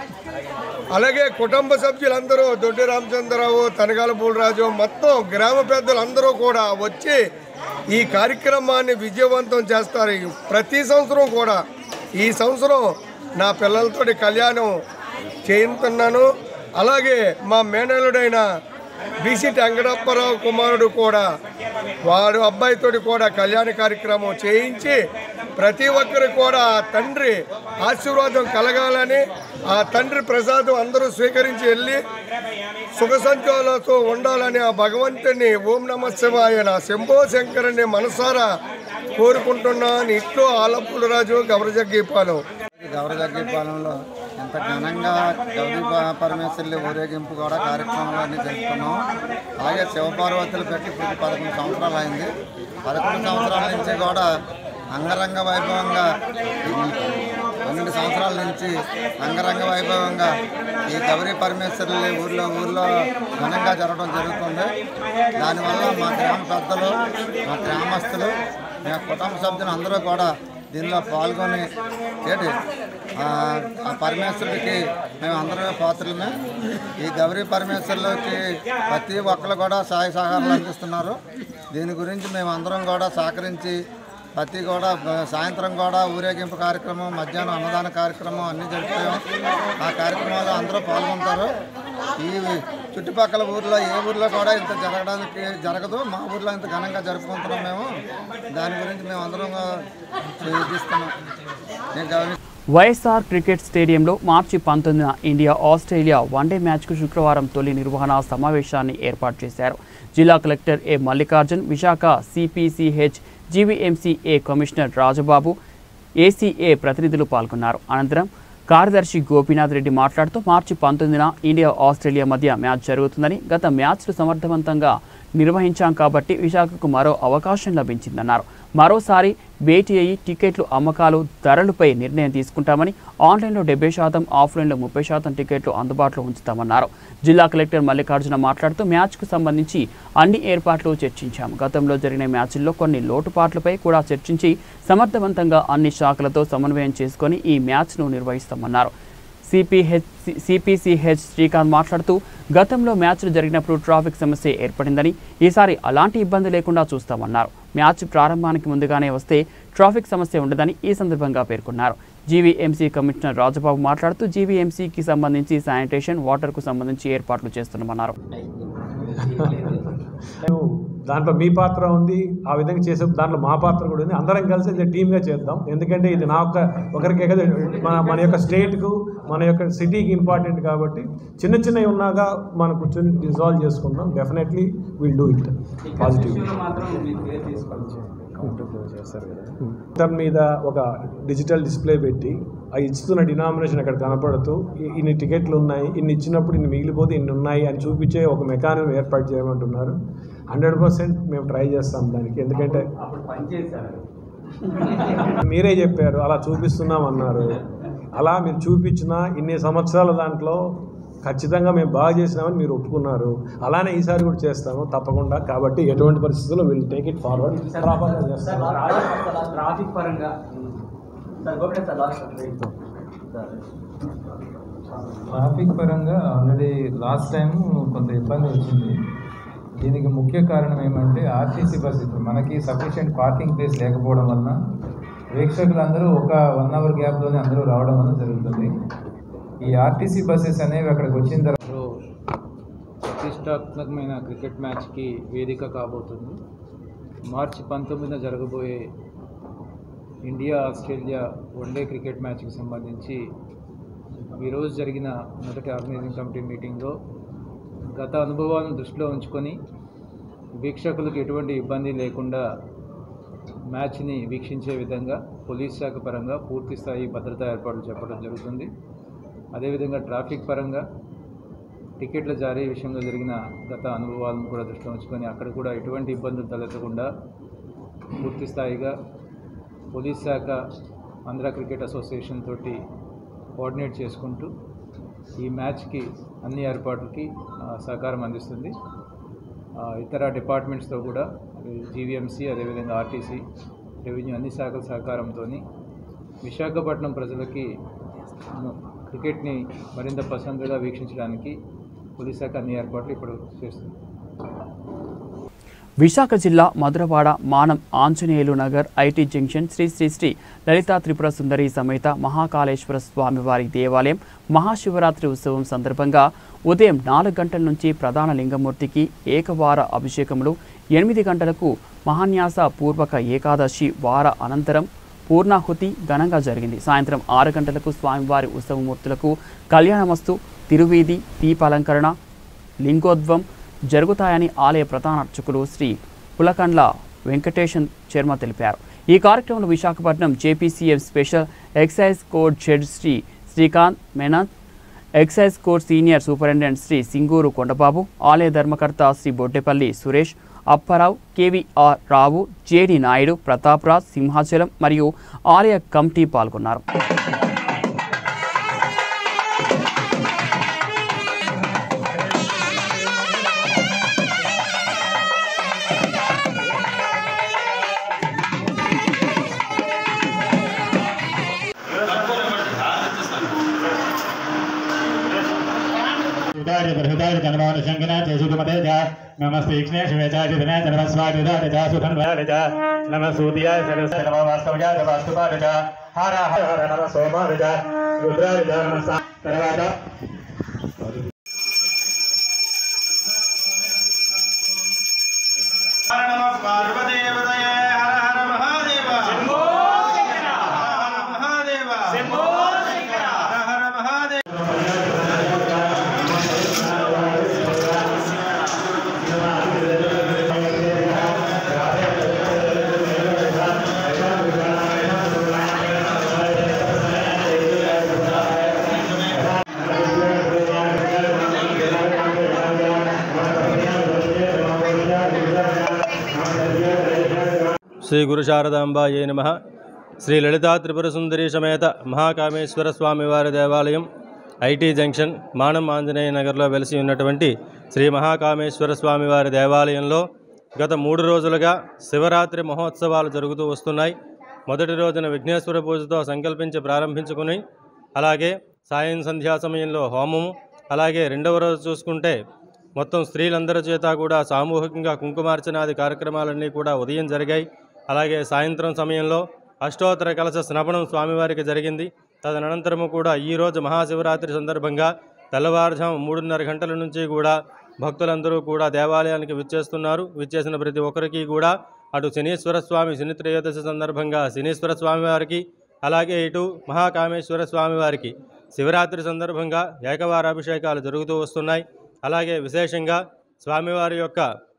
అలాగే కుటుంబ సభ్యులందరూ దొడ్డి రామచంద్రరావు తనగాల పూలరాజు మొత్తం గ్రామ పెద్దలందరూ కూడా వచ్చి ఈ కార్యక్రమాన్ని విజయవంతం చేస్తారు ఈ ప్రతి సంవత్సరం కూడా ఈ సంవత్సరం నా పిల్లలతోటి కళ్యాణం చేయించున్నాను అలాగే మా మేనలుడైన బీసీ వెంకటప్పరావు కుమారుడు కూడా వాడు అబ్బాయితోటి కూడా కళ్యాణ కార్యక్రమం చేయించి ప్రతి ఒక్కరు కూడా ఆ తండ్రి ఆశీర్వాదం కలగాలని ఆ తండ్రి ప్రసాదం అందరూ స్వీకరించి వెళ్ళి సుఖ సంతోషాలతో ఉండాలని ఆ భగవంతుని ఓం నమ శివాయ నా శంభో శంకరుని మనసారా కోరుకుంటున్నాను ఇట్లు ఆలప్పుల రాజు గౌరజగ్గీపాలెం గౌరజగ్గీపాలెంలో ఎంత ఘనంగా గౌరీ ప- పరమేశ్వరుల ఊరేగింపు కూడా కార్యక్రమాలు అన్నీ జరుపుకున్నాం అలాగే శివపార్వతులు పెట్టి ఇప్పుడు పదకొండు సంవత్సరాలు అయింది పదకొండు సంవత్సరాల నుంచి కూడా అంగరంగ వైభవంగా ఈ పన్నెండు సంవత్సరాల నుంచి అంగరంగ వైభవంగా ఈ గౌరీ పరమేశ్వరుల ఊర్లో ఊర్లో ఘనంగా జరగడం జరుగుతుంది దానివల్ల మా గ్రామ పెద్దలు మా గ్రామస్తులు మా కుటుంబ సభ్యులు అందరూ కూడా దీనిలో పాల్గొని ఏంటి ఆ ఆ పరమేశ్వరుడికి మేము అందరమే పాత్రలమే ఈ గౌరీ పరమేశ్వరులకి ప్రతి ఒక్కరు కూడా సహాయ సహకారాలు అందిస్తున్నారు దీని గురించి మేము అందరం కూడా సహకరించి ప్రతి కూడా బ- సాయంత్రం కూడా ఊరేగింపు కార్యక్రమం మధ్యాహ్నం అన్నదాన కార్యక్రమం అన్నీ జరుపుతాం ఆ కార్యక్రమాలు అందరూ పాల్గొంటారు ఈ చుట్టుపక్కల ఊర్లో ఏ ఊర్లో కూడా ఇంత జరగడానికి జరగదు మా ఊర్లో ఇంత ఘనంగా జరుపుకుంటున్నాం మేము దాని గురించి మేము అందరం చేస్తున్నాం నేను గమని వైఎస్ఆర్ క్రికెట్ స్టేడియంలో మార్చి పంతొమ్మిదిన ఇండియా ఆస్ట్రేలియా వన్డే మ్యాచ్కు శుక్రవారం తొలి నిర్వహణ సమావేశాన్ని ఏర్పాటు చేశారు జిల్లా collector A Mallikarjun Visakha CPCH GVMCA commissioner Rajababu ACA ప్రతినిధులు పాల్గొన్నారు అనంతరం కార్యదర్శి గోపీనాథ్ రెడ్డి మాట్లాడుతూ మార్చి పంతొమ్మిదిన ఇండియా ఆస్ట్రేలియా మధ్య మ్యాచ్ జరుగుతుందని గత మ్యాచ్లు సమర్థవంతంగా నిర్వహించాం కాబట్టి విశాఖకు మరో అవకాశం లభించిందన్నారు మరోసారి భేటీ అయ్యి టికెట్లు అమ్మకాలు ధరలపై నిర్ణయం తీసుకుంటామని ఆన్లైన్లో డెబ్బై శాతం ఆఫ్లైన్లో ముప్పై శాతం టికెట్లు అందుబాటులో ఉంచుతామన్నారు జిల్లా కలెక్టర్ మల్లికార్జున మాట్లాడుతూ మ్యాచ్కు సంబంధించి అన్ని ఏర్పాట్లు చర్చించాం గతంలో జరిగిన మ్యాచ్ల్లో కొన్ని లోటుపాట్లపై కూడా చర్చించి సమర్థవంతంగా అన్ని శాఖలతో సమన్వయం చేసుకొని ఈ మ్యాచ్ను నిర్వహిస్తామన్నారు సిపిహెచ్ సిపిసిహెచ్ శ్రీకాంత్ మాట్లాడుతూ గతంలో మ్యాచ్లు జరిగినప్పుడు ట్రాఫిక్ సమస్య ఏర్పడిందని ఈసారి అలాంటి ఇబ్బంది లేకుండా చూస్తామన్నారు మ్యాచ్ ప్రారంభానికి ముందుగానే వస్తే ట్రాఫిక్ సమస్య ఉండదని ఈ సందర్భంగా పేర్కొన్నారు జీవీఎంసీ కమిషనర్ రాజబాబు మాట్లాడుతూ జీవీఎంసీకి సంబంధించి శానిటేషన్ వాటర్కు సంబంధించి ఏర్పాట్లు చేస్తున్నామన్నారు మేము దాంట్లో మీ పాత్ర ఉంది ఆ విధంగా చేసే దాంట్లో మా పాత్ర కూడా ఉంది అందరం కలిసి ఇది టీమ్గా చేద్దాం ఎందుకంటే ఇది నా ఒక్క ఒకరికే కదా మన మన యొక్క స్టేట్కు మన యొక్క సిటీకి ఇంపార్టెంట్ కాబట్టి చిన్న చిన్నవి ఉన్నాగా మనం కూర్చొని రిజాల్వ్ చేసుకుందాం definitely will do it positive చేస్తారు కదా దాని మీద ఒక డిజిటల్ డిస్ప్లే పెట్టి ఆ ఇస్తున్న డినామినేషన్ అక్కడ కనపడుతూ ఇ- ఇన్ని టికెట్లు ఉన్నాయి ఇన్ని ఇచ్చినప్పుడు ఇన్ని మిగిలిపోతే ఇన్ని ఉన్నాయి అని చూపించే ఒక మెకానిజం ఏర్పాటు చేయమంటున్నారు హండ్రెడ్ పర్సెంట్ మేము ట్రై చేస్తాం దానికి ఎందుకంటే మీరే చెప్పారు అలా చూపిస్తున్నాం అన్నారు అలా మీరు చూపించిన ఇన్ని సంవత్సరాల దాంట్లో ఖచ్చితంగా మేము బాగా చేసినామని మీరు ఒప్పుకున్నారు అలానే ఈసారి కూడా చేస్తాము తప్పకుండా కాబట్టి ఎటువంటి పరిస్థితుల్లో విల్ టేక్ ఇట్ ఫార్వర్డ్ ప్రాపర్గా చేస్తాము ట్రాఫిక్ పరంగా ట్రాఫిక్ పరంగా ఆల్రెడీ లాస్ట్ టైం కొంత ఇబ్బంది వచ్చింది దీనికి ముఖ్య కారణం ఏమంటే ఆర్టీసీ బస్ ఇప్పుడు మనకి సఫిషియెంట్ పార్కింగ్ ప్లేస్ లేకపోవడం వలన ప్రేక్షకులందరూ ఒక వన్ అవర్ గ్యాప్లోనే అందరూ రావడం వలన జరుగుతుంది ఈ ఆర్టీసీ బస్సెస్ అనేవి అక్కడికి వచ్చిన తర్వాత ప్రతిష్టాత్మకమైన క్రికెట్ మ్యాచ్కి వేదిక కాబోతుంది మార్చి పంతొమ్మిదిన జరగబోయే ఇండియా ఆస్ట్రేలియా వన్డే క్రికెట్ మ్యాచ్కి సంబంధించి ఈరోజు జరిగిన మొదటి ఆర్గనైజింగ్ కమిటీ మీటింగ్లో గత అనుభవాలను దృష్టిలో ఉంచుకొని వీక్షకులకు ఎటువంటి ఇబ్బంది లేకుండా మ్యాచ్ని వీక్షించే విధంగా పోలీస్ శాఖ పరంగా పూర్తి స్థాయి భద్రతా ఏర్పాట్లు చెప్పడం జరుగుతుంది అదేవిధంగా ట్రాఫిక్ పరంగా టికెట్ల జారీ విషయంలో జరిగిన గత అనుభవాలను కూడా దృష్టిలో ఉంచుకొని అక్కడ కూడా ఎటువంటి ఇబ్బందులు తలెత్తకుండా పూర్తి స్థాయిగా పోలీస్ శాఖ ఆంధ్ర క్రికెట్ అసోసియేషన్ తోటి కోఆర్డినేట్ చేసుకుంటూ ఈ మ్యాచ్కి అన్ని ఏర్పాట్లకి ఆ, సహకారం అందిస్తుంది ఆ, ఇతర డిపార్ట్మెంట్స్తో కూడా జీవీఎంసీ అదేవిధంగా ఆర్టీసీ రెవెన్యూ అన్ని శాఖల సహకారంతో విశాఖపట్నం ప్రజలకి మ- క్రికెట్ని మరింత పసందుగా వీక్షించడానికి పోలీస్ శాఖ అన్ని ఏర్పాట్లు ఇప్పుడు చేస్తుంది విశాఖ జిల్లా మధురవాడ మానం ఆంజనేయులు నగర్ ఐటీ జంక్షన్ శ్రీ శ్రీ శ్రీ లలితా త్రిపుర సుందరి సమేత మహాకాళేశ్వర స్వామివారి దేవాలయం మహాశివరాత్రి ఉత్సవం సందర్భంగా ఉదయం నాలుగు గంటల నుంచి ప్రధాన లింగమూర్తికి ఏకవార అభిషేకములు ఎనిమిది గంటలకు మహాన్యాస పూర్వక ఏకాదశి వార అనంతరం పూర్ణాహుతి ఘనంగా జరిగింది సాయంత్రం ఆరు గంటలకు స్వామివారి ఉత్సవమూర్తులకు కళ్యాణమస్తు తిరువీధి దీపాలంకరణ లింగోద్వం జరుగుతాయని ఆలయ ప్రధాన అర్చకులు శ్రీ పులకండ్ల వెంకటేశన్ శర్మ తెలిపారు ఈ కార్యక్రమంలో Visakhapatnam JPCM special excise code judge Shri Srikanth మెనత్ excise code senior superintendent Shri Singuru Kondababu ఆలయ ధర్మకర్త శ్రీ బొడ్డెపల్లి సురేష్ అప్పారావు కేవీఆర్ రావు జేడి నాయుడు ప్రతాప్రాజ్ సింహాచలం మరియు ఆలయ కమిటీ పాల్గొన్నారు उदार्य बृहदार्य धनवान शंकना च सुगमते च नमस्ते इक्ष्णे शिवेचाय धने धनवस्वाय उदार्य च सुधन्वाय च नमः सूर्याय सरस नमः वास्तवजाय वास्तुपाय च हर हर हर नमः सोमाय च रुद्राय च नमः सा తర్వాత శ్రీ గురు శారదాంబాయే నమ శ్రీ లలితా త్రిపుర సుందరి సమేత మహాకామేశ్వర స్వామివారి దేవాలయం ఐటీ జంక్షన్ మానం ఆంజనేయ నగర్లో వెలిసి ఉన్నటువంటి శ్రీ మహాకామేశ్వర స్వామివారి దేవాలయంలో గత మూడు రోజులుగా శివరాత్రి మహోత్సవాలు జరుగుతూ వస్తున్నాయి మొదటి రోజున విఘ్నేశ్వర పూజతో సంకల్పించి ప్రారంభించుకుని అలాగే సాయం సంధ్యా సమయంలో హోమము అలాగే రెండవ రోజు చూసుకుంటే మొత్తం స్త్రీలందరి చేత కూడా సామూహికంగా కుంకుమార్చనాది కార్యక్రమాలన్నీ కూడా ఉదయం జరిగాయి అలాగే సాయంత్రం సమయంలో అష్టోత్తర కలశ స్నపనం స్వామివారికి జరిగింది తదనంతరము కూడా ఈరోజు మహాశివరాత్రి సందర్భంగా తెల్లవారుజాము మూడున్నర గంటల నుంచి కూడా భక్తులందరూ కూడా దేవాలయానికి విచ్చేస్తున్నారు విచ్చేసిన ప్రతి ఒక్కరికి కూడా అటు శనీశ్వర స్వామి శని త్రయోదశి సందర్భంగా శనీశ్వర స్వామి వారికి అలాగే ఇటు మహాకామేశ్వర స్వామి వారికి శివరాత్రి సందర్భంగా ఏకవారాభిషేకాలు జరుగుతూ వస్తున్నాయి అలాగే విశేషంగా స్వామివారి యొక్క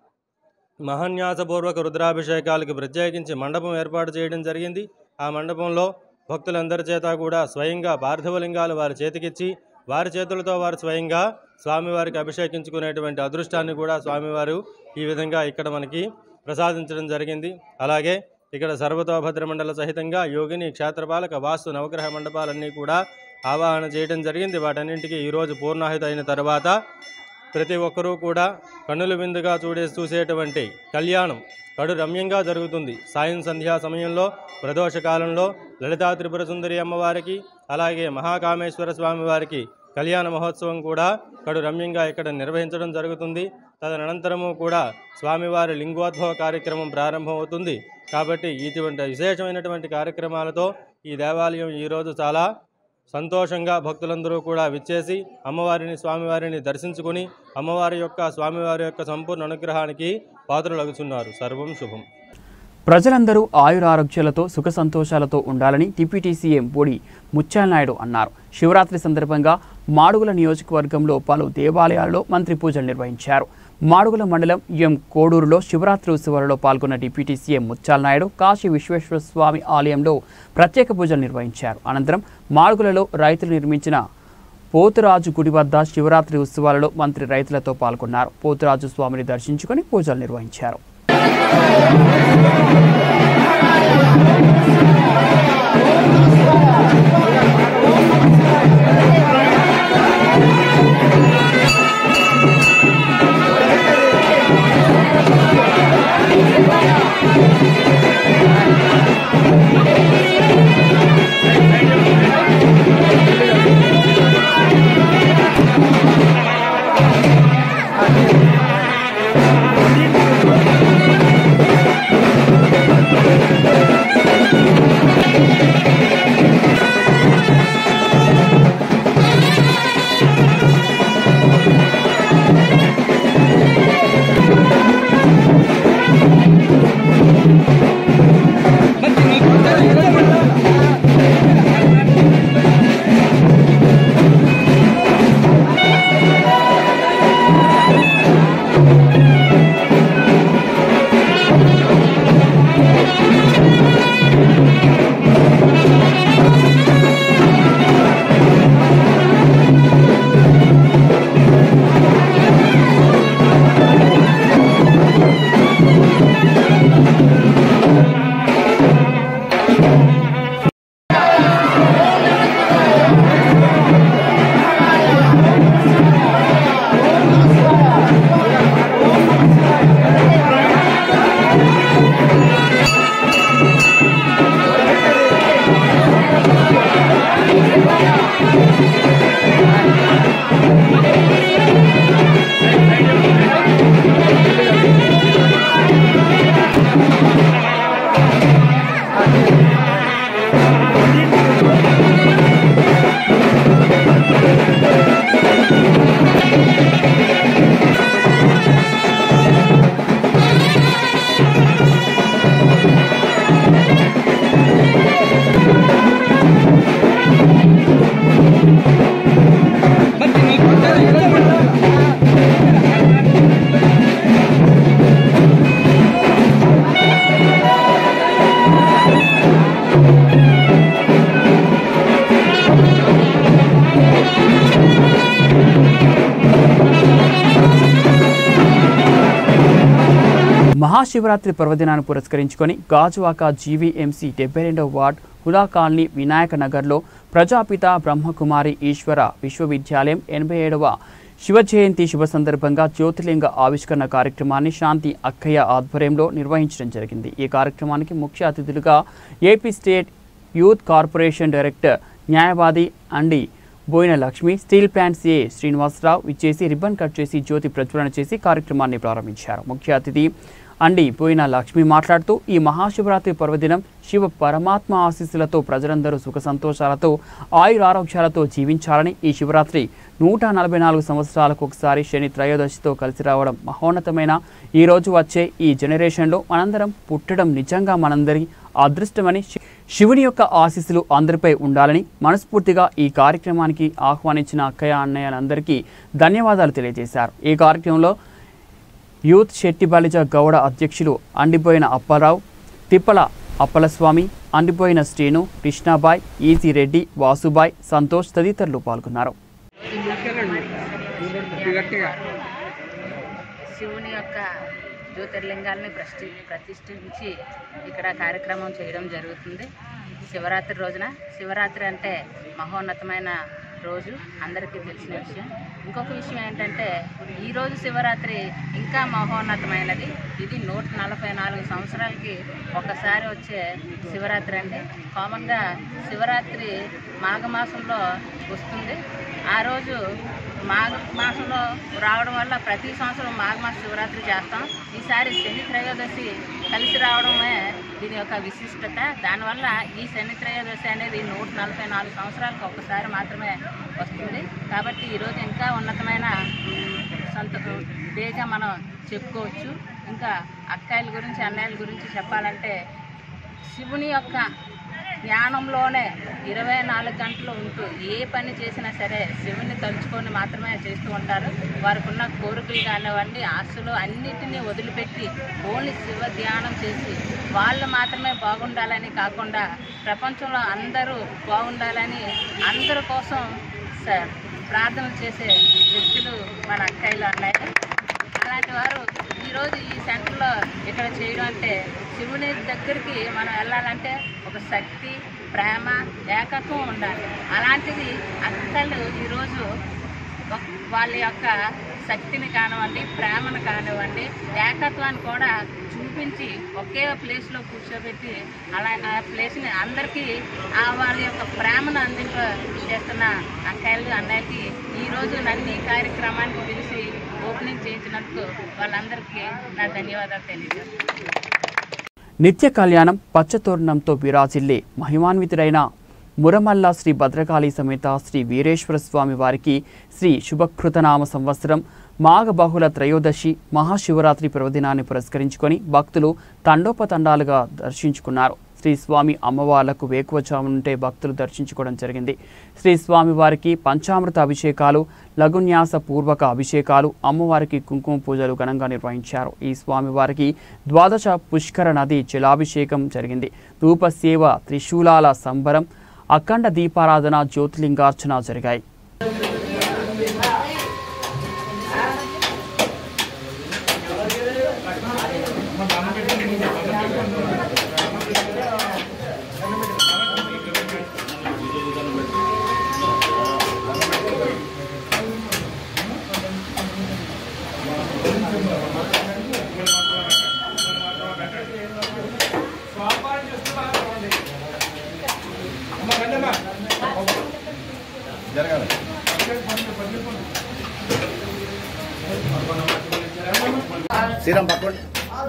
మహాన్యాసపూర్వక రుద్రాభిషేకాలకి ప్రత్యేకించి మండపం ఏర్పాటు చేయడం జరిగింది ఆ మండపంలో భక్తులందరి చేత కూడా స్వయంగా పార్థివలింగాలు వారి చేతికిచ్చి వారి చేతులతో వారు స్వయంగా స్వామివారికి అభిషేకించుకునేటువంటి అదృష్టాన్ని కూడా స్వామివారు ఈ విధంగా ఇక్కడ మనకి ప్రసాదించడం జరిగింది అలాగే ఇక్కడ సర్వతోభద్ర మండల సహితంగా యోగిని క్షేత్రపాలక వాస్తు నవగ్రహ మండపాలన్నీ కూడా ఆవాహన చేయడం జరిగింది వాటన్నింటికి ఈరోజు పూర్ణాహిత అయిన తర్వాత ప్రతి ఒక్కరూ కూడా కన్నుల విందుగా చూడే చూసేటువంటి కళ్యాణం కడు రమ్యంగా జరుగుతుంది సాయం సంధ్యా సమయంలో ప్రదోష కాలంలో లలితా త్రిపుర సుందరి అమ్మవారికి అలాగే మహాకామేశ్వర స్వామి వారికి కళ్యాణ మహోత్సవం కూడా కడు రమ్యంగా ఇక్కడ నిర్వహించడం జరుగుతుంది తదనంతరము కూడా స్వామివారి లింగోద్భవ కార్యక్రమం ప్రారంభమవుతుంది కాబట్టి ఇటువంటి విశేషమైనటువంటి కార్యక్రమాలతో ఈ దేవాలయం ఈరోజు చాలా సంతోషంగా భక్తులందరూ కూడా విచ్చేసి అమ్మవారిని స్వామివారిని దర్శించుకుని అమ్మవారి యొక్క స్వామివారి యొక్క సంపూర్ణ అనుగ్రహానికి పాత్రలగుతున్నారు సర్వం శుభం ప్రజలందరూ ఆయురారోగ్యాలతో సుఖ సంతోషాలతో ఉండాలని డిప్యూటీ సీఎం బోడి ముత్యాలనాయుడు అన్నారు శివరాత్రి సందర్భంగా మాడుగుల నియోజకవర్గంలో పలు దేవాలయాల్లో మంత్రి పూజలు నిర్వహించారు మాడుగుల మండలం ఎం కోడూరులో శివరాత్రి ఉత్సవాలలో పాల్గొన్న డిప్యూటీ సీఎం ముత్యాల నాయుడు కాశీ విశ్వేశ్వర స్వామి ఆలయంలో ప్రత్యేక పూజలు నిర్వహించారు అనంతరం మాడుగులలో రైతులు నిర్మించిన పోతురాజు గుడి వద్ద శివరాత్రి ఉత్సవాలలో మంత్రి రైతులతో పాల్గొన్నారు పోతురాజు స్వామిని దర్శించుకొని పూజలు నిర్వహించారు మహాశివరాత్రి పర్వదినాన్ని పురస్కరించుకొని గాజువాక జీవీఎంసీ డెబ్బై రెండవ వార్డ్ హుదా కాలనీ వినాయక నగర్లో ప్రజాపిత బ్రహ్మకుమారి ఈశ్వర విశ్వవిద్యాలయం ఎనభై ఏడవ శివ జయంతి శుభ సందర్భంగా జ్యోతిర్లింగ ఆవిష్కరణ కార్యక్రమాన్ని శాంతి అక్కయ్య ఆధ్వర్యంలో నిర్వహించడం జరిగింది ఈ కార్యక్రమానికి ముఖ్య అతిథులుగా AP state youth corporation director న్యాయవాది అండి Boyina Lakshmi steel plant CA Srinivasarao ఇచ్చేసి రిబ్బన్ కట్ చేసి జ్యోతి ప్రజ్వలన చేసి కార్యక్రమాన్ని ప్రారంభించారు ముఖ్య అతిథి అండి పోయిన లక్ష్మి మాట్లాడుతూ ఈ మహాశివరాత్రి పర్వదినం శివ పరమాత్మ ఆశీస్సులతో ప్రజలందరూ సుఖ సంతోషాలతో ఆయురారోగ్యాలతో జీవించాలని ఈ శివరాత్రి నూట నలభై నాలుగు సంవత్సరాలకు ఒకసారి శని త్రయోదశితో కలిసి రావడం మహోన్నతమైన ఈ రోజు వచ్చే ఈ జనరేషన్లో మనందరం పుట్టడం నిజంగా మనందరి అదృష్టమని శి- శివుని యొక్క ఆశీస్సులు అందరిపై ఉండాలని మనస్ఫూర్తిగా ఈ కార్యక్రమానికి ఆహ్వానించిన అక్కయ్య అన్నయ్యలందరికీ ధన్యవాదాలు తెలియజేశారు ఈ కార్యక్రమంలో యూత్ శెట్టి బలిజ గౌడ అధ్యక్షులు అండిపోయిన అప్పారావు తిప్పల అప్పలస్వామి అండిపోయిన శ్రీను కృష్ణాబాయ్ ఈజీ రెడ్డి వాసుబాయ్ సంతోష్ తదితరులు పాల్గొన్నారు శివుని యొక్క జ్యోతిర్లింగాల్ని ప్రతి ప్రతిష్ఠించి ఇక్కడ కార్యక్రమం చేయడం జరుగుతుంది శివరాత్రి రోజున శివరాత్రి అంటే మహోన్నతమైన రోజు అందరికీ తెలిసిన విషయం ఇంకొక విషయం ఏంటంటే ఈరోజు శివరాత్రి ఇంకా మహోన్నతమైనది ఇది నూట నలభై నాలుగు సంవత్సరాలకి ఒకసారి వచ్చే శివరాత్రి అండి కామన్గా శివరాత్రి మాఘమాసంలో వస్తుంది ఆ రోజు మాఘ మాసంలో రావడం వల్ల ప్రతి సంవత్సరం మాఘమాస శివరాత్రి చేస్తాం ఈసారి శని త్రయోదశి కలిసి రావడమే దీని యొక్క విశిష్టత దానివల్ల ఈ శని త్రయోదశి అనేది నూట నలభై నాలుగు సంవత్సరాలకు ఒక్కసారి మాత్రమే వస్తుంది కాబట్టి ఈరోజు ఇంకా ఉన్నతమైన సంత డేగా మనం చెప్పుకోవచ్చు ఇంకా అక్కాయిల గురించి అన్నయ్యల గురించి చెప్పాలంటే శివుని యొక్క జ్ఞానంలోనే ఇరవై నాలుగు గంటలు ఉంటూ ఏ పని చేసినా సరే శివుని తలుచుకొని మాత్రమే చేస్తూ ఉంటారు వారికి ఉన్న కోరికలు కానివ్వండి ఆశలు అన్నిటినీ వదిలిపెట్టి ఓన్లీ శివ ధ్యానం చేసి వాళ్ళు మాత్రమే బాగుండాలని కాకుండా ప్రపంచంలో అందరూ బాగుండాలని అందరి కోసం స- ప్రార్థనలు చేసే వ్యక్తులు మన అక్కయ్యలు అన్నయ్య అలాంటి వారు ఈరోజు ఈ సెంటర్లో ఇక్కడ చేయడం అంటే శివుని దగ్గరికి మనం వెళ్ళాలంటే ఒక శక్తి ప్రేమ ఏకత్వం ఉండాలి అలాంటిది అక్కలు ఈరోజు ఒక- వాళ్ళ యొక్క శక్తిని కానివ్వండి ప్రేమను కానివ్వండి ఏకత్వాన్ని కూడా చూపించి ఒకే ప్లేస్లో కూర్చోబెట్టి అలా ఆ ప్లేస్ని అందరికీ ఆ వాళ్ళ యొక్క ప్రేమను అందింప చేస్తున్న అక్కయ్యలు అన్నయ్యకి ఈరోజు నన్ను ఈ కార్యక్రమానికి పిలిచి ఓపెనింగ్ చేయించినందుకు వాళ్ళందరికీ నా ధన్యవాదాలు తెలియజేస్తున్నాను నిత్య కళ్యాణం పచ్చతోరణంతో విరాజిల్లే మహిమాన్వితుడైన మురమల్ల శ్రీ భద్రకాళి సమేత శ్రీ వీరేశ్వర స్వామి వారికి శ్రీ శుభకృతనామ సంవత్సరం మాఘ బహుళ త్రయోదశి మహాశివరాత్రి పర్వదినాన్ని పురస్కరించుకొని భక్తులు తండోపతండాలుగా దర్శించుకున్నారు శ్రీ స్వామి అమ్మవార్లకు వేకువచామునుంటే భక్తులు దర్శించుకోవడం జరిగింది శ్రీ స్వామి వారికి పంచామృత అభిషేకాలు లఘున్యాస పూర్వక అభిషేకాలు అమ్మవారికి కుంకుమ పూజలు ఘనంగా నిర్వహించారు ఈ స్వామివారికి ద్వాదశ పుష్కర నది జలాభిషేకం జరిగింది ధూప సేవ త్రిశూలాల సంబరం అఖండ దీపారాధన జ్యోతిలింగార్చన జరిగాయి శ్రీరామ్ పక్కన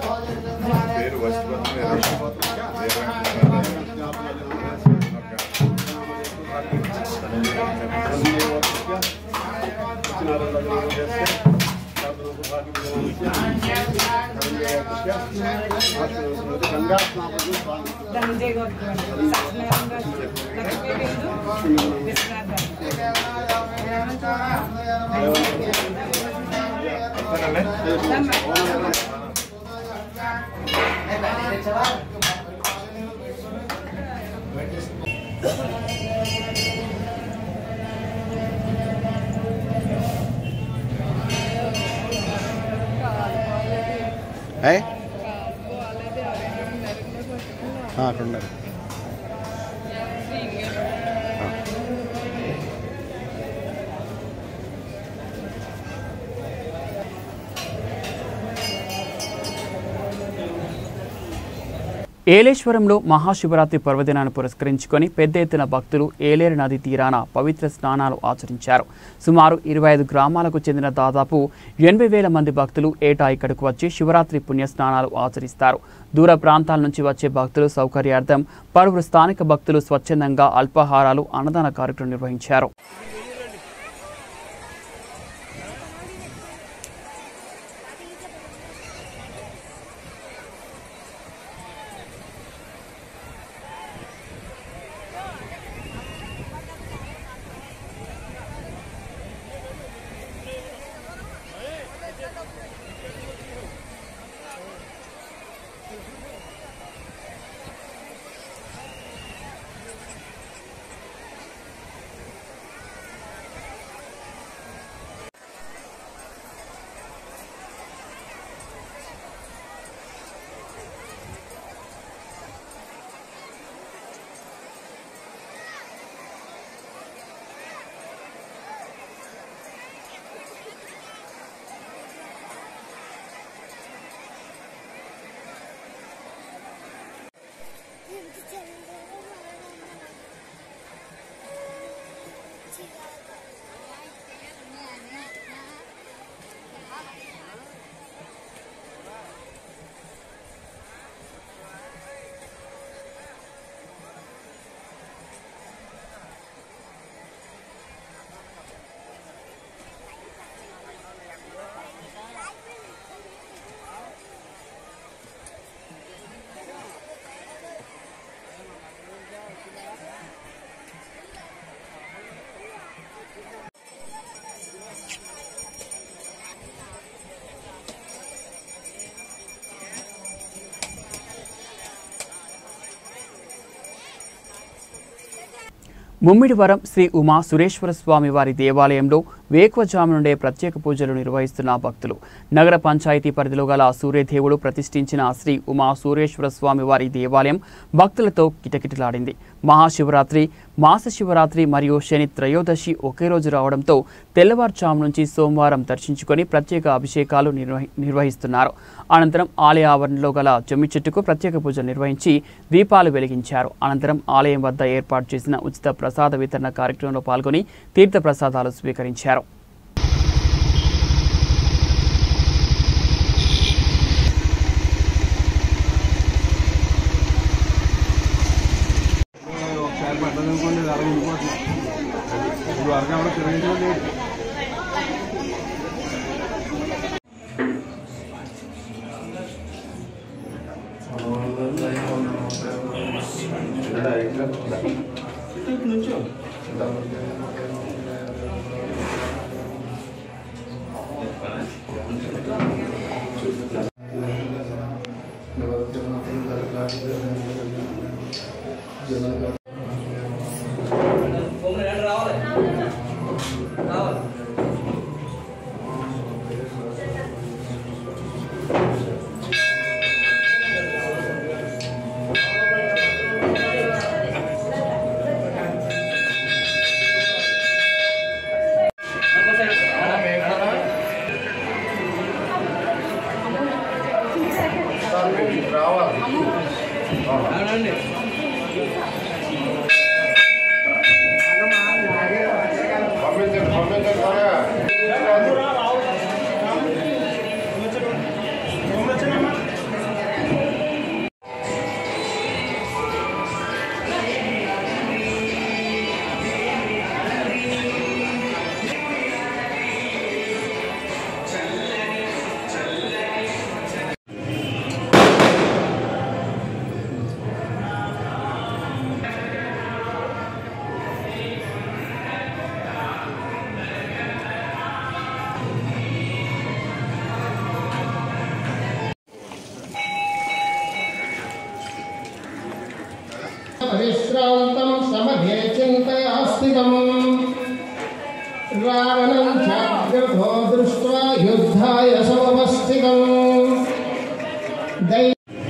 ఏయ్? ఆ, అక్కడ ఉన్నారు ఏలేశ్వరంలో మహాశివరాత్రి పర్వదినాన్ని పురస్కరించుకొని పెద్ద ఎత్తున భక్తులు ఏలేరు నది తీరాన పవిత్ర స్నానాలు ఆచరించారు సుమారు ఇరవై ఐదు గ్రామాలకు చెందిన దాదాపు ఎనభై వేల మంది భక్తులు ఏటా ఇక్కడకు వచ్చి శివరాత్రి పుణ్య స్నానాలు ఆచరిస్తారు దూర ప్రాంతాల నుంచి వచ్చే భక్తులు సౌకర్యార్థం పలువురు స్థానిక భక్తులు స్వచ్ఛందంగా అల్పాహారాలు అన్నదాన కార్యక్రమం నిర్వహించారు ముమ్మిడివరం శ్రీ ఉమా సురేశ్వర స్వామి వారి దేవాలయంలో వేకువజాము నుండే ప్రత్యేక పూజలు నిర్వహిస్తున్న భక్తులు నగర పంచాయతీ పరిధిలో గల సూర్యదేవుడు ప్రతిష్ఠించిన శ్రీ ఉమా సూర్యేశ్వర స్వామి వారి దేవాలయం భక్తులతో కిటకిటలాడింది మహాశివరాత్రి మాస శివరాత్రి మరియు శని త్రయోదశి ఒకే రోజు రావడంతో తెల్లవారుజాము నుంచి సోమవారం దర్శించుకొని ప్రత్యేక అభిషేకాలు నిర్వహి నిర్వహిస్తున్నారు అనంతరం ఆలయ ఆవరణలో గల జమ్మి చెట్టుకు ప్రత్యేక పూజలు నిర్వహించి దీపాలు వెలిగించారు అనంతరం ఆలయం వద్ద ఏర్పాటు చేసిన ఉచిత ప్రసాద వితరణ కార్యక్రమంలో పాల్గొని తీర్థ ప్రసాదాలు స్వీకరించారు ఒకసారి పడ్డదనుకోండి అలా ఉండిపోతున్నాం ఇప్పుడు వరకు ఎవడో తిరిగించలేదు పరిశ్రాంతం సమధే చింతయాస్తికం రావణం చాగ్రతో దృష్ట్వా యుద్ధాయ సమవస్థితం దై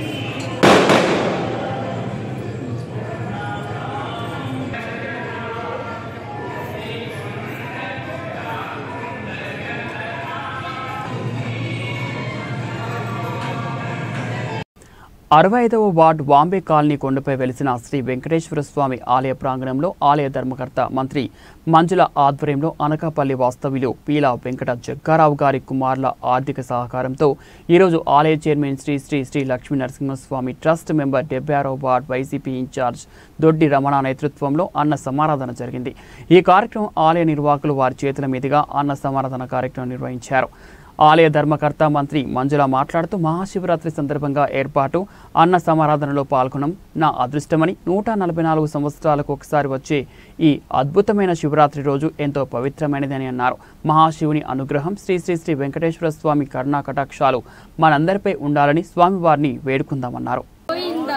అరవై ఐదవ వార్డు వాంబే కాలనీ కొండపై వెలిసిన శ్రీ వెంకటేశ్వర స్వామి ఆలయ ప్రాంగణంలో ఆలయ ధర్మకర్త మంత్రి మంజుల ఆధ్వర్యంలో అనకాపల్లి వాస్తవ్యులు పీలా వెంకట జగ్గారావు గారి కుమారుల ఆర్థిక సహకారంతో ఈరోజు ఆలయ chairman Shri Shri Shri Lakshmi Narasimhaswamy trust member డెబ్బై ఆరవ వార్డ్ వైసీపీ ఇన్ఛార్జ్ దొడ్డి రమణ నేతృత్వంలో అన్న సమారాధన జరిగింది ఈ కార్యక్రమం ఆలయ నిర్వాహకులు వారి చేతుల మీదుగా అన్న సమారాధన కార్యక్రమం నిర్వహించారు ఆలయ ధర్మకర్త మంత్రి మంజుల మాట్లాడుతూ మహాశివరాత్రి సందర్భంగా ఏర్పాటు అన్న సమారాధనలో పాల్గొనడం నా అదృష్టమని నూట నలభై నాలుగు సంవత్సరాలకు ఒకసారి వచ్చే ఈ అద్భుతమైన శివరాత్రి రోజు ఎంతో పవిత్రమైనదని అన్నారు మహాశివుని అనుగ్రహం శ్రీ శ్రీ శ్రీ వెంకటేశ్వర స్వామి కరుణా కటాక్షాలు మనందరిపై ఉండాలని స్వామివారిని వేడుకుందామన్నారు గోవింద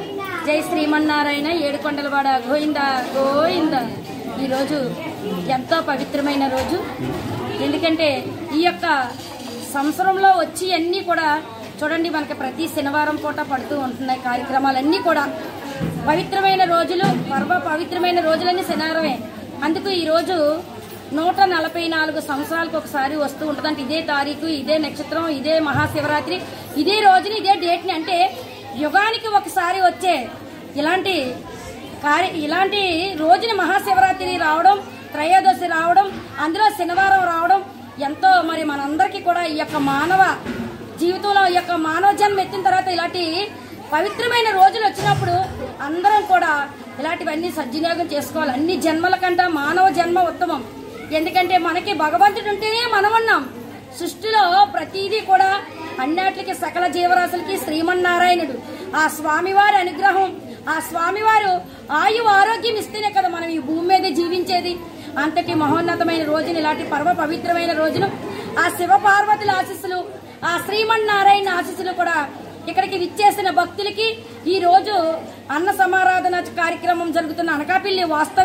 జై శ్రీమన్నారాయణ ఏడుకొండలవాడ గోవింద గోవింద ఈరోజు ఎంతో పవిత్రమైన రోజు ఎందుకంటే ఈ యొక్క సంవత్సరంలో వచ్చి అన్నీ కూడా చూడండి మనకి ప్రతి శనివారం పూట పడుతూ ఉంటున్నాయి కార్యక్రమాలన్నీ కూడా పవిత్రమైన రోజులు పర్వ పవిత్రమైన రోజులన్నీ శనివారమే అందుకు ఈరోజు నూట నలభై నాలుగు సంవత్సరాలకు ఒకసారి వస్తూ ఉంటుందంటే ఇదే తారీఖు ఇదే నక్షత్రం ఇదే మహాశివరాత్రి ఇదే రోజుని ఇదే డేట్ని అంటే యుగానికి ఒకసారి వచ్చే ఇలాంటి కార్య ఇలాంటి రోజుని మహాశివరాత్రి రావడం త్రయోదశి రావడం అందులో శనివారం రావడం ఎంతో మరి మనందరికీ కూడా ఈ యొక్క మానవ జీవితంలో ఈ యొక్క మానవ జన్మ ఎత్తిన తర్వాత ఇలాంటి పవిత్రమైన రోజులు వచ్చినప్పుడు అందరం కూడా ఇలాంటివన్నీ సద్వినియోగం చేసుకోవాలి అన్ని జన్మల కంటే మానవ జన్మ ఉత్తమం ఎందుకంటే మనకి భగవంతుడు ఉంటేనే మనం ఉన్నాం సృష్టిలో ప్రతిదీ కూడా అన్నిటికి సకల జీవరాశులకి శ్రీమన్నారాయణుడు ఆ స్వామివారి అనుగ్రహం ఆ స్వామివారు ఆయు ఆరోగ్యం ఇస్తేనే కదా మనం ఈ భూమి మీద జీవించేది అంతటి మహోన్నతమైన రోజును ఇలాంటి పర్వ పవిత్రమైన రోజును ఆ శివ పార్వతుల ఆశీస్సులు ఆ శ్రీమన్నారాయణ ఆశీస్సులు కూడా ఇక్కడికి విచ్చేసిన భక్తులకి ఈ రోజు అన్న సమారాధన కార్యక్రమం జరుగుతున్న అనకాపల్లి వాస్తవం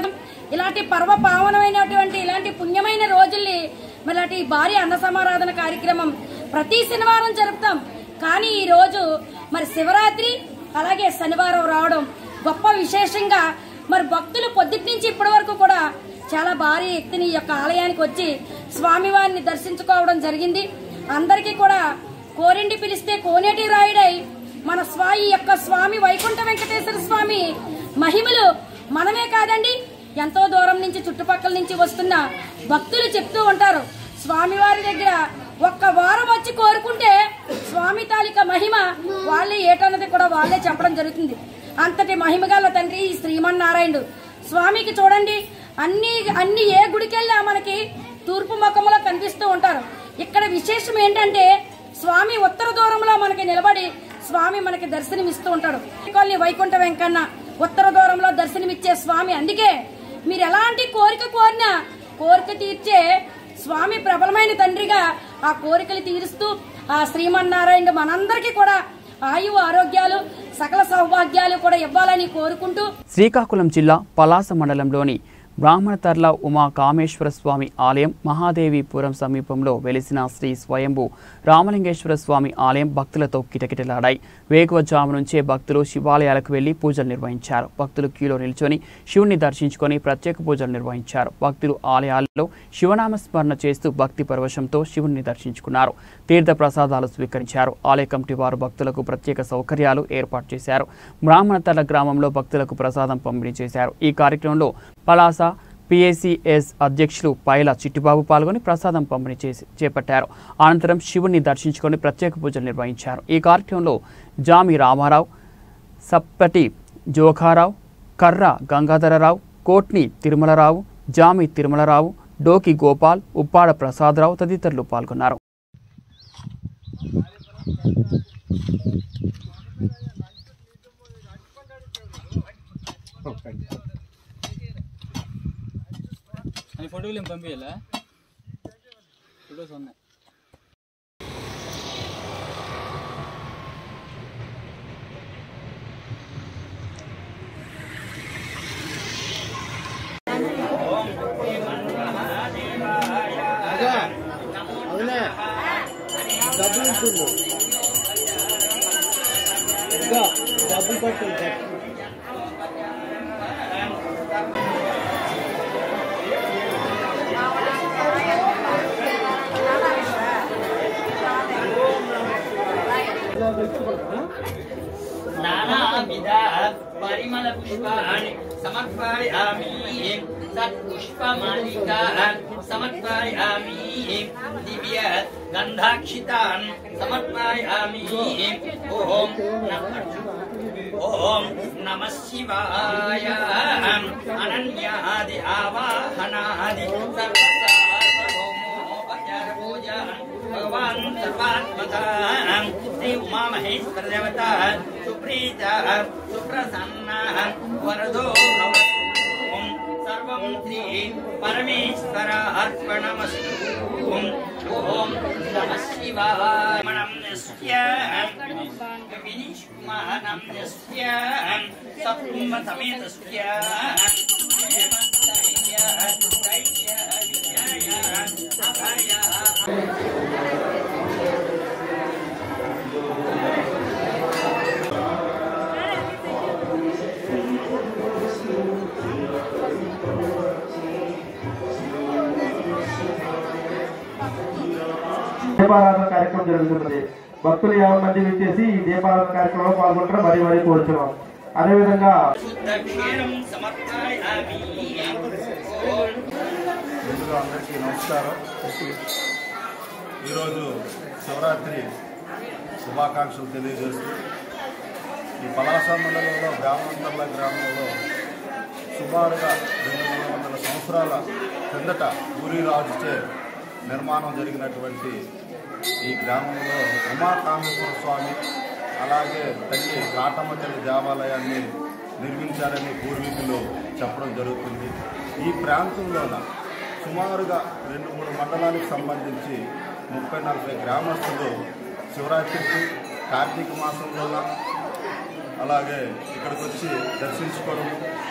ఇలాంటి పర్వ పావనమైనటువంటి ఇలాంటి పుణ్యమైన రోజుల్ని మరి ఇలాంటి భారీ అన్న సమారాధన కార్యక్రమం ప్రతి శనివారం జరుపుతాం కానీ ఈ రోజు మరి శివరాత్రి అలాగే శనివారం రావడం గొప్ప విశేషంగా మరి భక్తులు పొద్దుటి నుంచి ఇప్పటి వరకు కూడా చాలా భారీ ఎత్తున ఈ యొక్క ఆలయానికి వచ్చి స్వామివారిని దర్శించుకోవడం జరిగింది అందరికీ కూడా కోరిండి పిలిస్తే కోనేటి రాయుడై మన స్వామి యొక్క స్వామి వైకుంఠ వెంకటేశ్వర స్వామి మహిమలు మనమే కాదండి ఎంతో దూరం నుంచి చుట్టుపక్కల నుంచి వస్తున్న భక్తులు చెప్తూ ఉంటారు స్వామివారి దగ్గర ఒక్క వారం వచ్చి కోరుకుంటే స్వామి తాలిక మహిమ వాళ్ళే ఏటన్నది కూడా వాళ్ళే చెప్పడం జరుగుతుంది అంతటి మహిమగల తండ్రి ఈ శ్రీమన్నారాయణుడు స్వామికి చూడండి అన్ని అన్ని ఏ గుడికెళ్ళా మనకి తూర్పు ముఖంలో కనిపిస్తూ ఉంటారు ఇక్కడ విశేషం ఏంటంటే స్వామి ఉత్తర దూరంలో మనకి నిలబడి స్వామి మనకి దర్శనమిస్తూ ఉంటాడు కాలనీ వైకుంఠ వెంకన్న ఉత్తర దూరంలో దర్శనమిచ్చే స్వామి అందుకే మీరు ఎలాంటి కోరిక కోరినా కోరిక తీర్చే స్వామి ప్రబలమైన తండ్రిగా ఆ కోరికలు తీరుస్తూ ఆ శ్రీమన్నారాయణుడు మనందరికీ కూడా ఆయువు ఆరోగ్యాలు సకల సౌభాగ్యాలు కూడా ఇవ్వాలని కోరుకుంటూ శ్రీకాకుళం జిల్లా పలాస మండలంలోని బ్రాహ్మణతర్ల ఉమా కామేశ్వర స్వామి ఆలయం మహాదేవిపురం సమీపంలో వెలిసిన శ్రీ స్వయంభు రామలింగేశ్వర స్వామి ఆలయం భక్తులతో కిటకిటలాడాయి వేకువజాము నుంచే భక్తులు శివాలయాలకు వెళ్లి పూజలు నిర్వహించారు భక్తులు క్యూలో నిల్చొని శివుణ్ణి దర్శించుకొని ప్రత్యేక పూజలు నిర్వహించారు భక్తులు ఆలయాల్లో శివనామ స్మరణ చేస్తూ భక్తి పరవశంతో శివుణ్ణి దర్శించుకున్నారు తీర్థ ప్రసాదాలు స్వీకరించారు ఆలయ కమిటీ వారు భక్తులకు ప్రత్యేక సౌకర్యాలు ఏర్పాటు చేశారు బ్రాహ్మణతల గ్రామంలో భక్తులకు ప్రసాదం పంపిణీ చేశారు ఈ కార్యక్రమంలో పలాస పిఏసిఎస్ అధ్యక్షులు పైల చిట్టిబాబు పాల్గొని ప్రసాదం పంపిణీ చేసి చేపట్టారు అనంతరం శివుణ్ణి దర్శించుకొని ప్రత్యేక పూజలు నిర్వహించారు ఈ కార్యక్రమంలో జామి రామారావు సప్పటి జోఖారావు కర్ర గంగాధరరావు కోట్ని తిరుమలరావు జామి తిరుమలరావు డోకి గోపాల్ ఉప్పాడ ప్రసాదరావు తదితరులు పాల్గొన్నారు అని ఫోటోలు ఏం పంపించాలా ఫోటోస్ ఉన్నాయి అవునా డబ్బులు ఇస్తుండు ఇంకా డబ్బులు పట్టుంది నానావిధ పరిమళ పుష్పాన్ని సమర్పయామి సత్పుష్పమాలికాన్ సమర్పయామి దివ్య గంధాక్షితాన్ సమర్పయామి ఓం నమః ఓం నమ శివాయ అనన్యాది ఆవాహనాది భగవాన్ సర్వాత్మక శ్రీ ఉమామహేశ్వర దేవత సుప్రీత సుప్రసన్న వరదో భవతు సర్వం శ్రీ పరమేశ్వర అర్పణమస్తు ఓం నమ శివాయ మనం యస్య వినిష్మానం యస్య సత్కుంభ సమేతస్య దీపారాధన కార్యక్రమం జరుగుతున్నది భక్తులు యాభై మంది వచ్చేసి ఈ దీపారాధన కార్యక్రమంలో పాల్గొంటారు మరీ మరీ కోరుతున్నాం అదేవిధంగా ముందుగా అందరికీ నమస్కారం ఈరోజు శివరాత్రి శుభాకాంక్షలు తెలియజేస్తూ ఈ పలాస మండలంలో గ్రామాంతర్ల గ్రామంలో సుమారుగా రెండు మూడు వందల సంవత్సరాల కిందట ఊరి రాజుచే నిర్మాణం జరిగినటువంటి ఈ గ్రామంలో ఉమాకామేశ్వర స్వామి అలాగే తల్లి కాటమ్మ తల్లి దేవాలయాన్ని నిర్మించారని పూర్వీకులు చెప్పడం జరుగుతుంది ఈ ప్రాంతంలోన సుమారుగా రెండు మూడు మండలానికి సంబంధించి ముప్పై నలభై గ్రామస్తులు శివరాత్రికి కార్తీక మాసంలోన అలాగే ఇక్కడికి వచ్చి దర్శించుకోవడము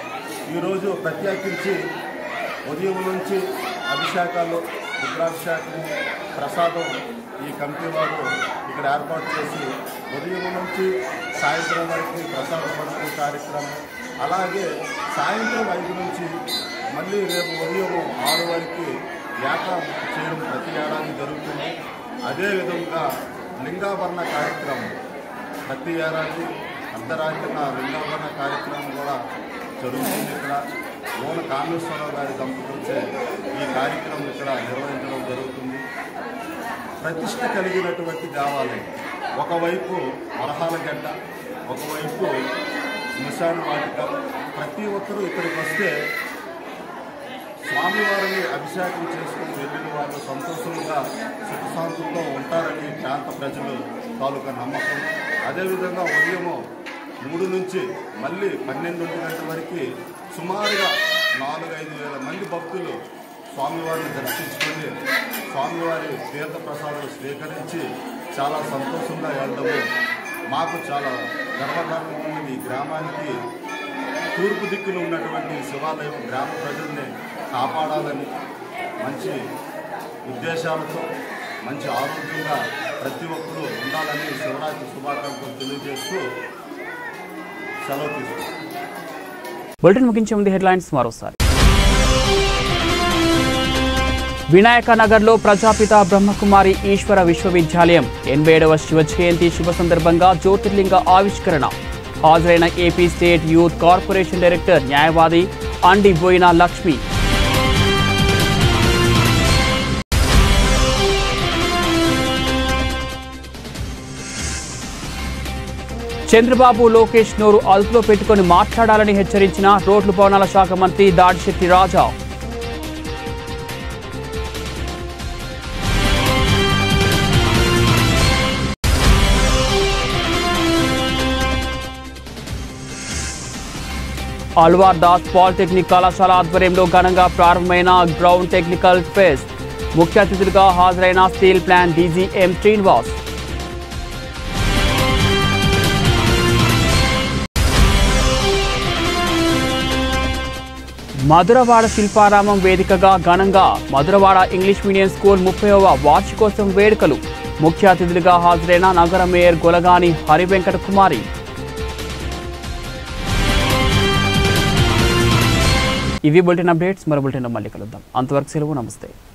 ఈరోజు ప్రత్యేకించి ఉదయం నుంచి అభిషేకాలు రుద్రాభిషేకం ప్రసాదం ఈ కమిటీ వారు ఇక్కడ ఏర్పాటు చేసి ఉదయం నుంచి సాయంత్రం వరకు ప్రసాద పంపిణీ కార్యక్రమం అలాగే సాయంత్రం ఐదు నుంచి మళ్ళీ రేపు ఉదయం ఆరు వరకు ఏకా చేయడం ప్రతి ఏడాది జరుగుతుంది అదేవిధంగా లింగాభరణ కార్యక్రమం ప్రతి ఏడాది అర్ధరాత్రిన లింగాభరణ కార్యక్రమం కూడా జరుగుతుంది ఇక్కడ లోన కామేశ్వరరావు గారి దంపతులచే ఈ కార్యక్రమం ఇక్కడ నిర్వహించడం జరుగుతుంది ప్రతిష్ట కలిగినటువంటి దేవాలయం ఒకవైపు వరహాల గడ్డ ఒకవైపు శ్మశాన వాటిక ప్రతి ఒక్కరూ ఇక్కడికి వస్తే స్వామివారిని అభిషేకం చేసుకుని వెళ్ళిన వాళ్ళు సంతోషంగా సుఖశాంతులతో ఉంటారని ప్రాంత ప్రజలు తాలూకా నమ్మకం అదేవిధంగా ఉదయం మూడు నుంచి మళ్ళీ పన్నెండు గంటల వరకు సుమారుగా నాలుగైదు వేల మంది భక్తులు స్వామివారిని దర్శించుకొని స్వామివారి తీర్థ ప్రసాదాలు స్వీకరించి చాలా సంతోషంగా వెళ్ళడము మాకు చాలా గర్వకారణంగా ఉన్నది ఈ గ్రామానికి తూర్పు దిక్కున ఉన్నటువంటి శివాలయం గ్రామ ప్రజల్ని కాపాడాలని మంచి ఉద్దేశాలతో మంచి ఆరోగ్యంగా ప్రతి ఒక్కరూ ఉండాలని శివరాత్రి శుభాకాంక్షలు తెలియజేస్తూ సెలవు తీసుకుంటాం బులెటిన్ ముగించే ముందు హెడ్లైన్స్ మరోసారి వినాయక నగర్లో ప్రజాపిత బ్రహ్మకుమారి ఈశ్వర విశ్వవిద్యాలయం ఎనభై ఏడవ శివ జయంతి శుభ సందర్భంగా జ్యోతిర్లింగ ఆవిష్కరణ హాజరైన AP state youth corporation director న్యాయవాది అండి బోయిన లక్ష్మి చంద్రబాబు లోకేష్ నోరు అదుపులో పెట్టుకొని మాట్లాడాలని హెచ్చరించిన రోడ్లు భవనాల శాఖ మంత్రి దాడిశెట్టి రాజా అల్వార్ దాస్ పాలిటెక్నిక్ కళాశాల ఆధ్వర్యంలో ఘనంగా ప్రారంభమైన గ్రౌండ్ టెక్నికల్ ఫెస్ట్ ముఖ్య అతిథులుగా హాజరైన steel plant DG M Srinivas Madhurawada Shilparamam వేదికగా ఘనంగా మధురవాడ ఇంగ్లీష్ మీడియం స్కూల్ ముప్పైవ వార్షికోత్సవం వేడుకలు ముఖ్య అతిథులుగా హాజరైన నగర మేయర్ గొలగాని హరివెంకట కుమారి ఇవి బులెటిన్ అప్డేట్స్ మరో బులెటిన్లో మళ్ళీ కలుద్దాం అంతవరకు సెలవు నమస్తే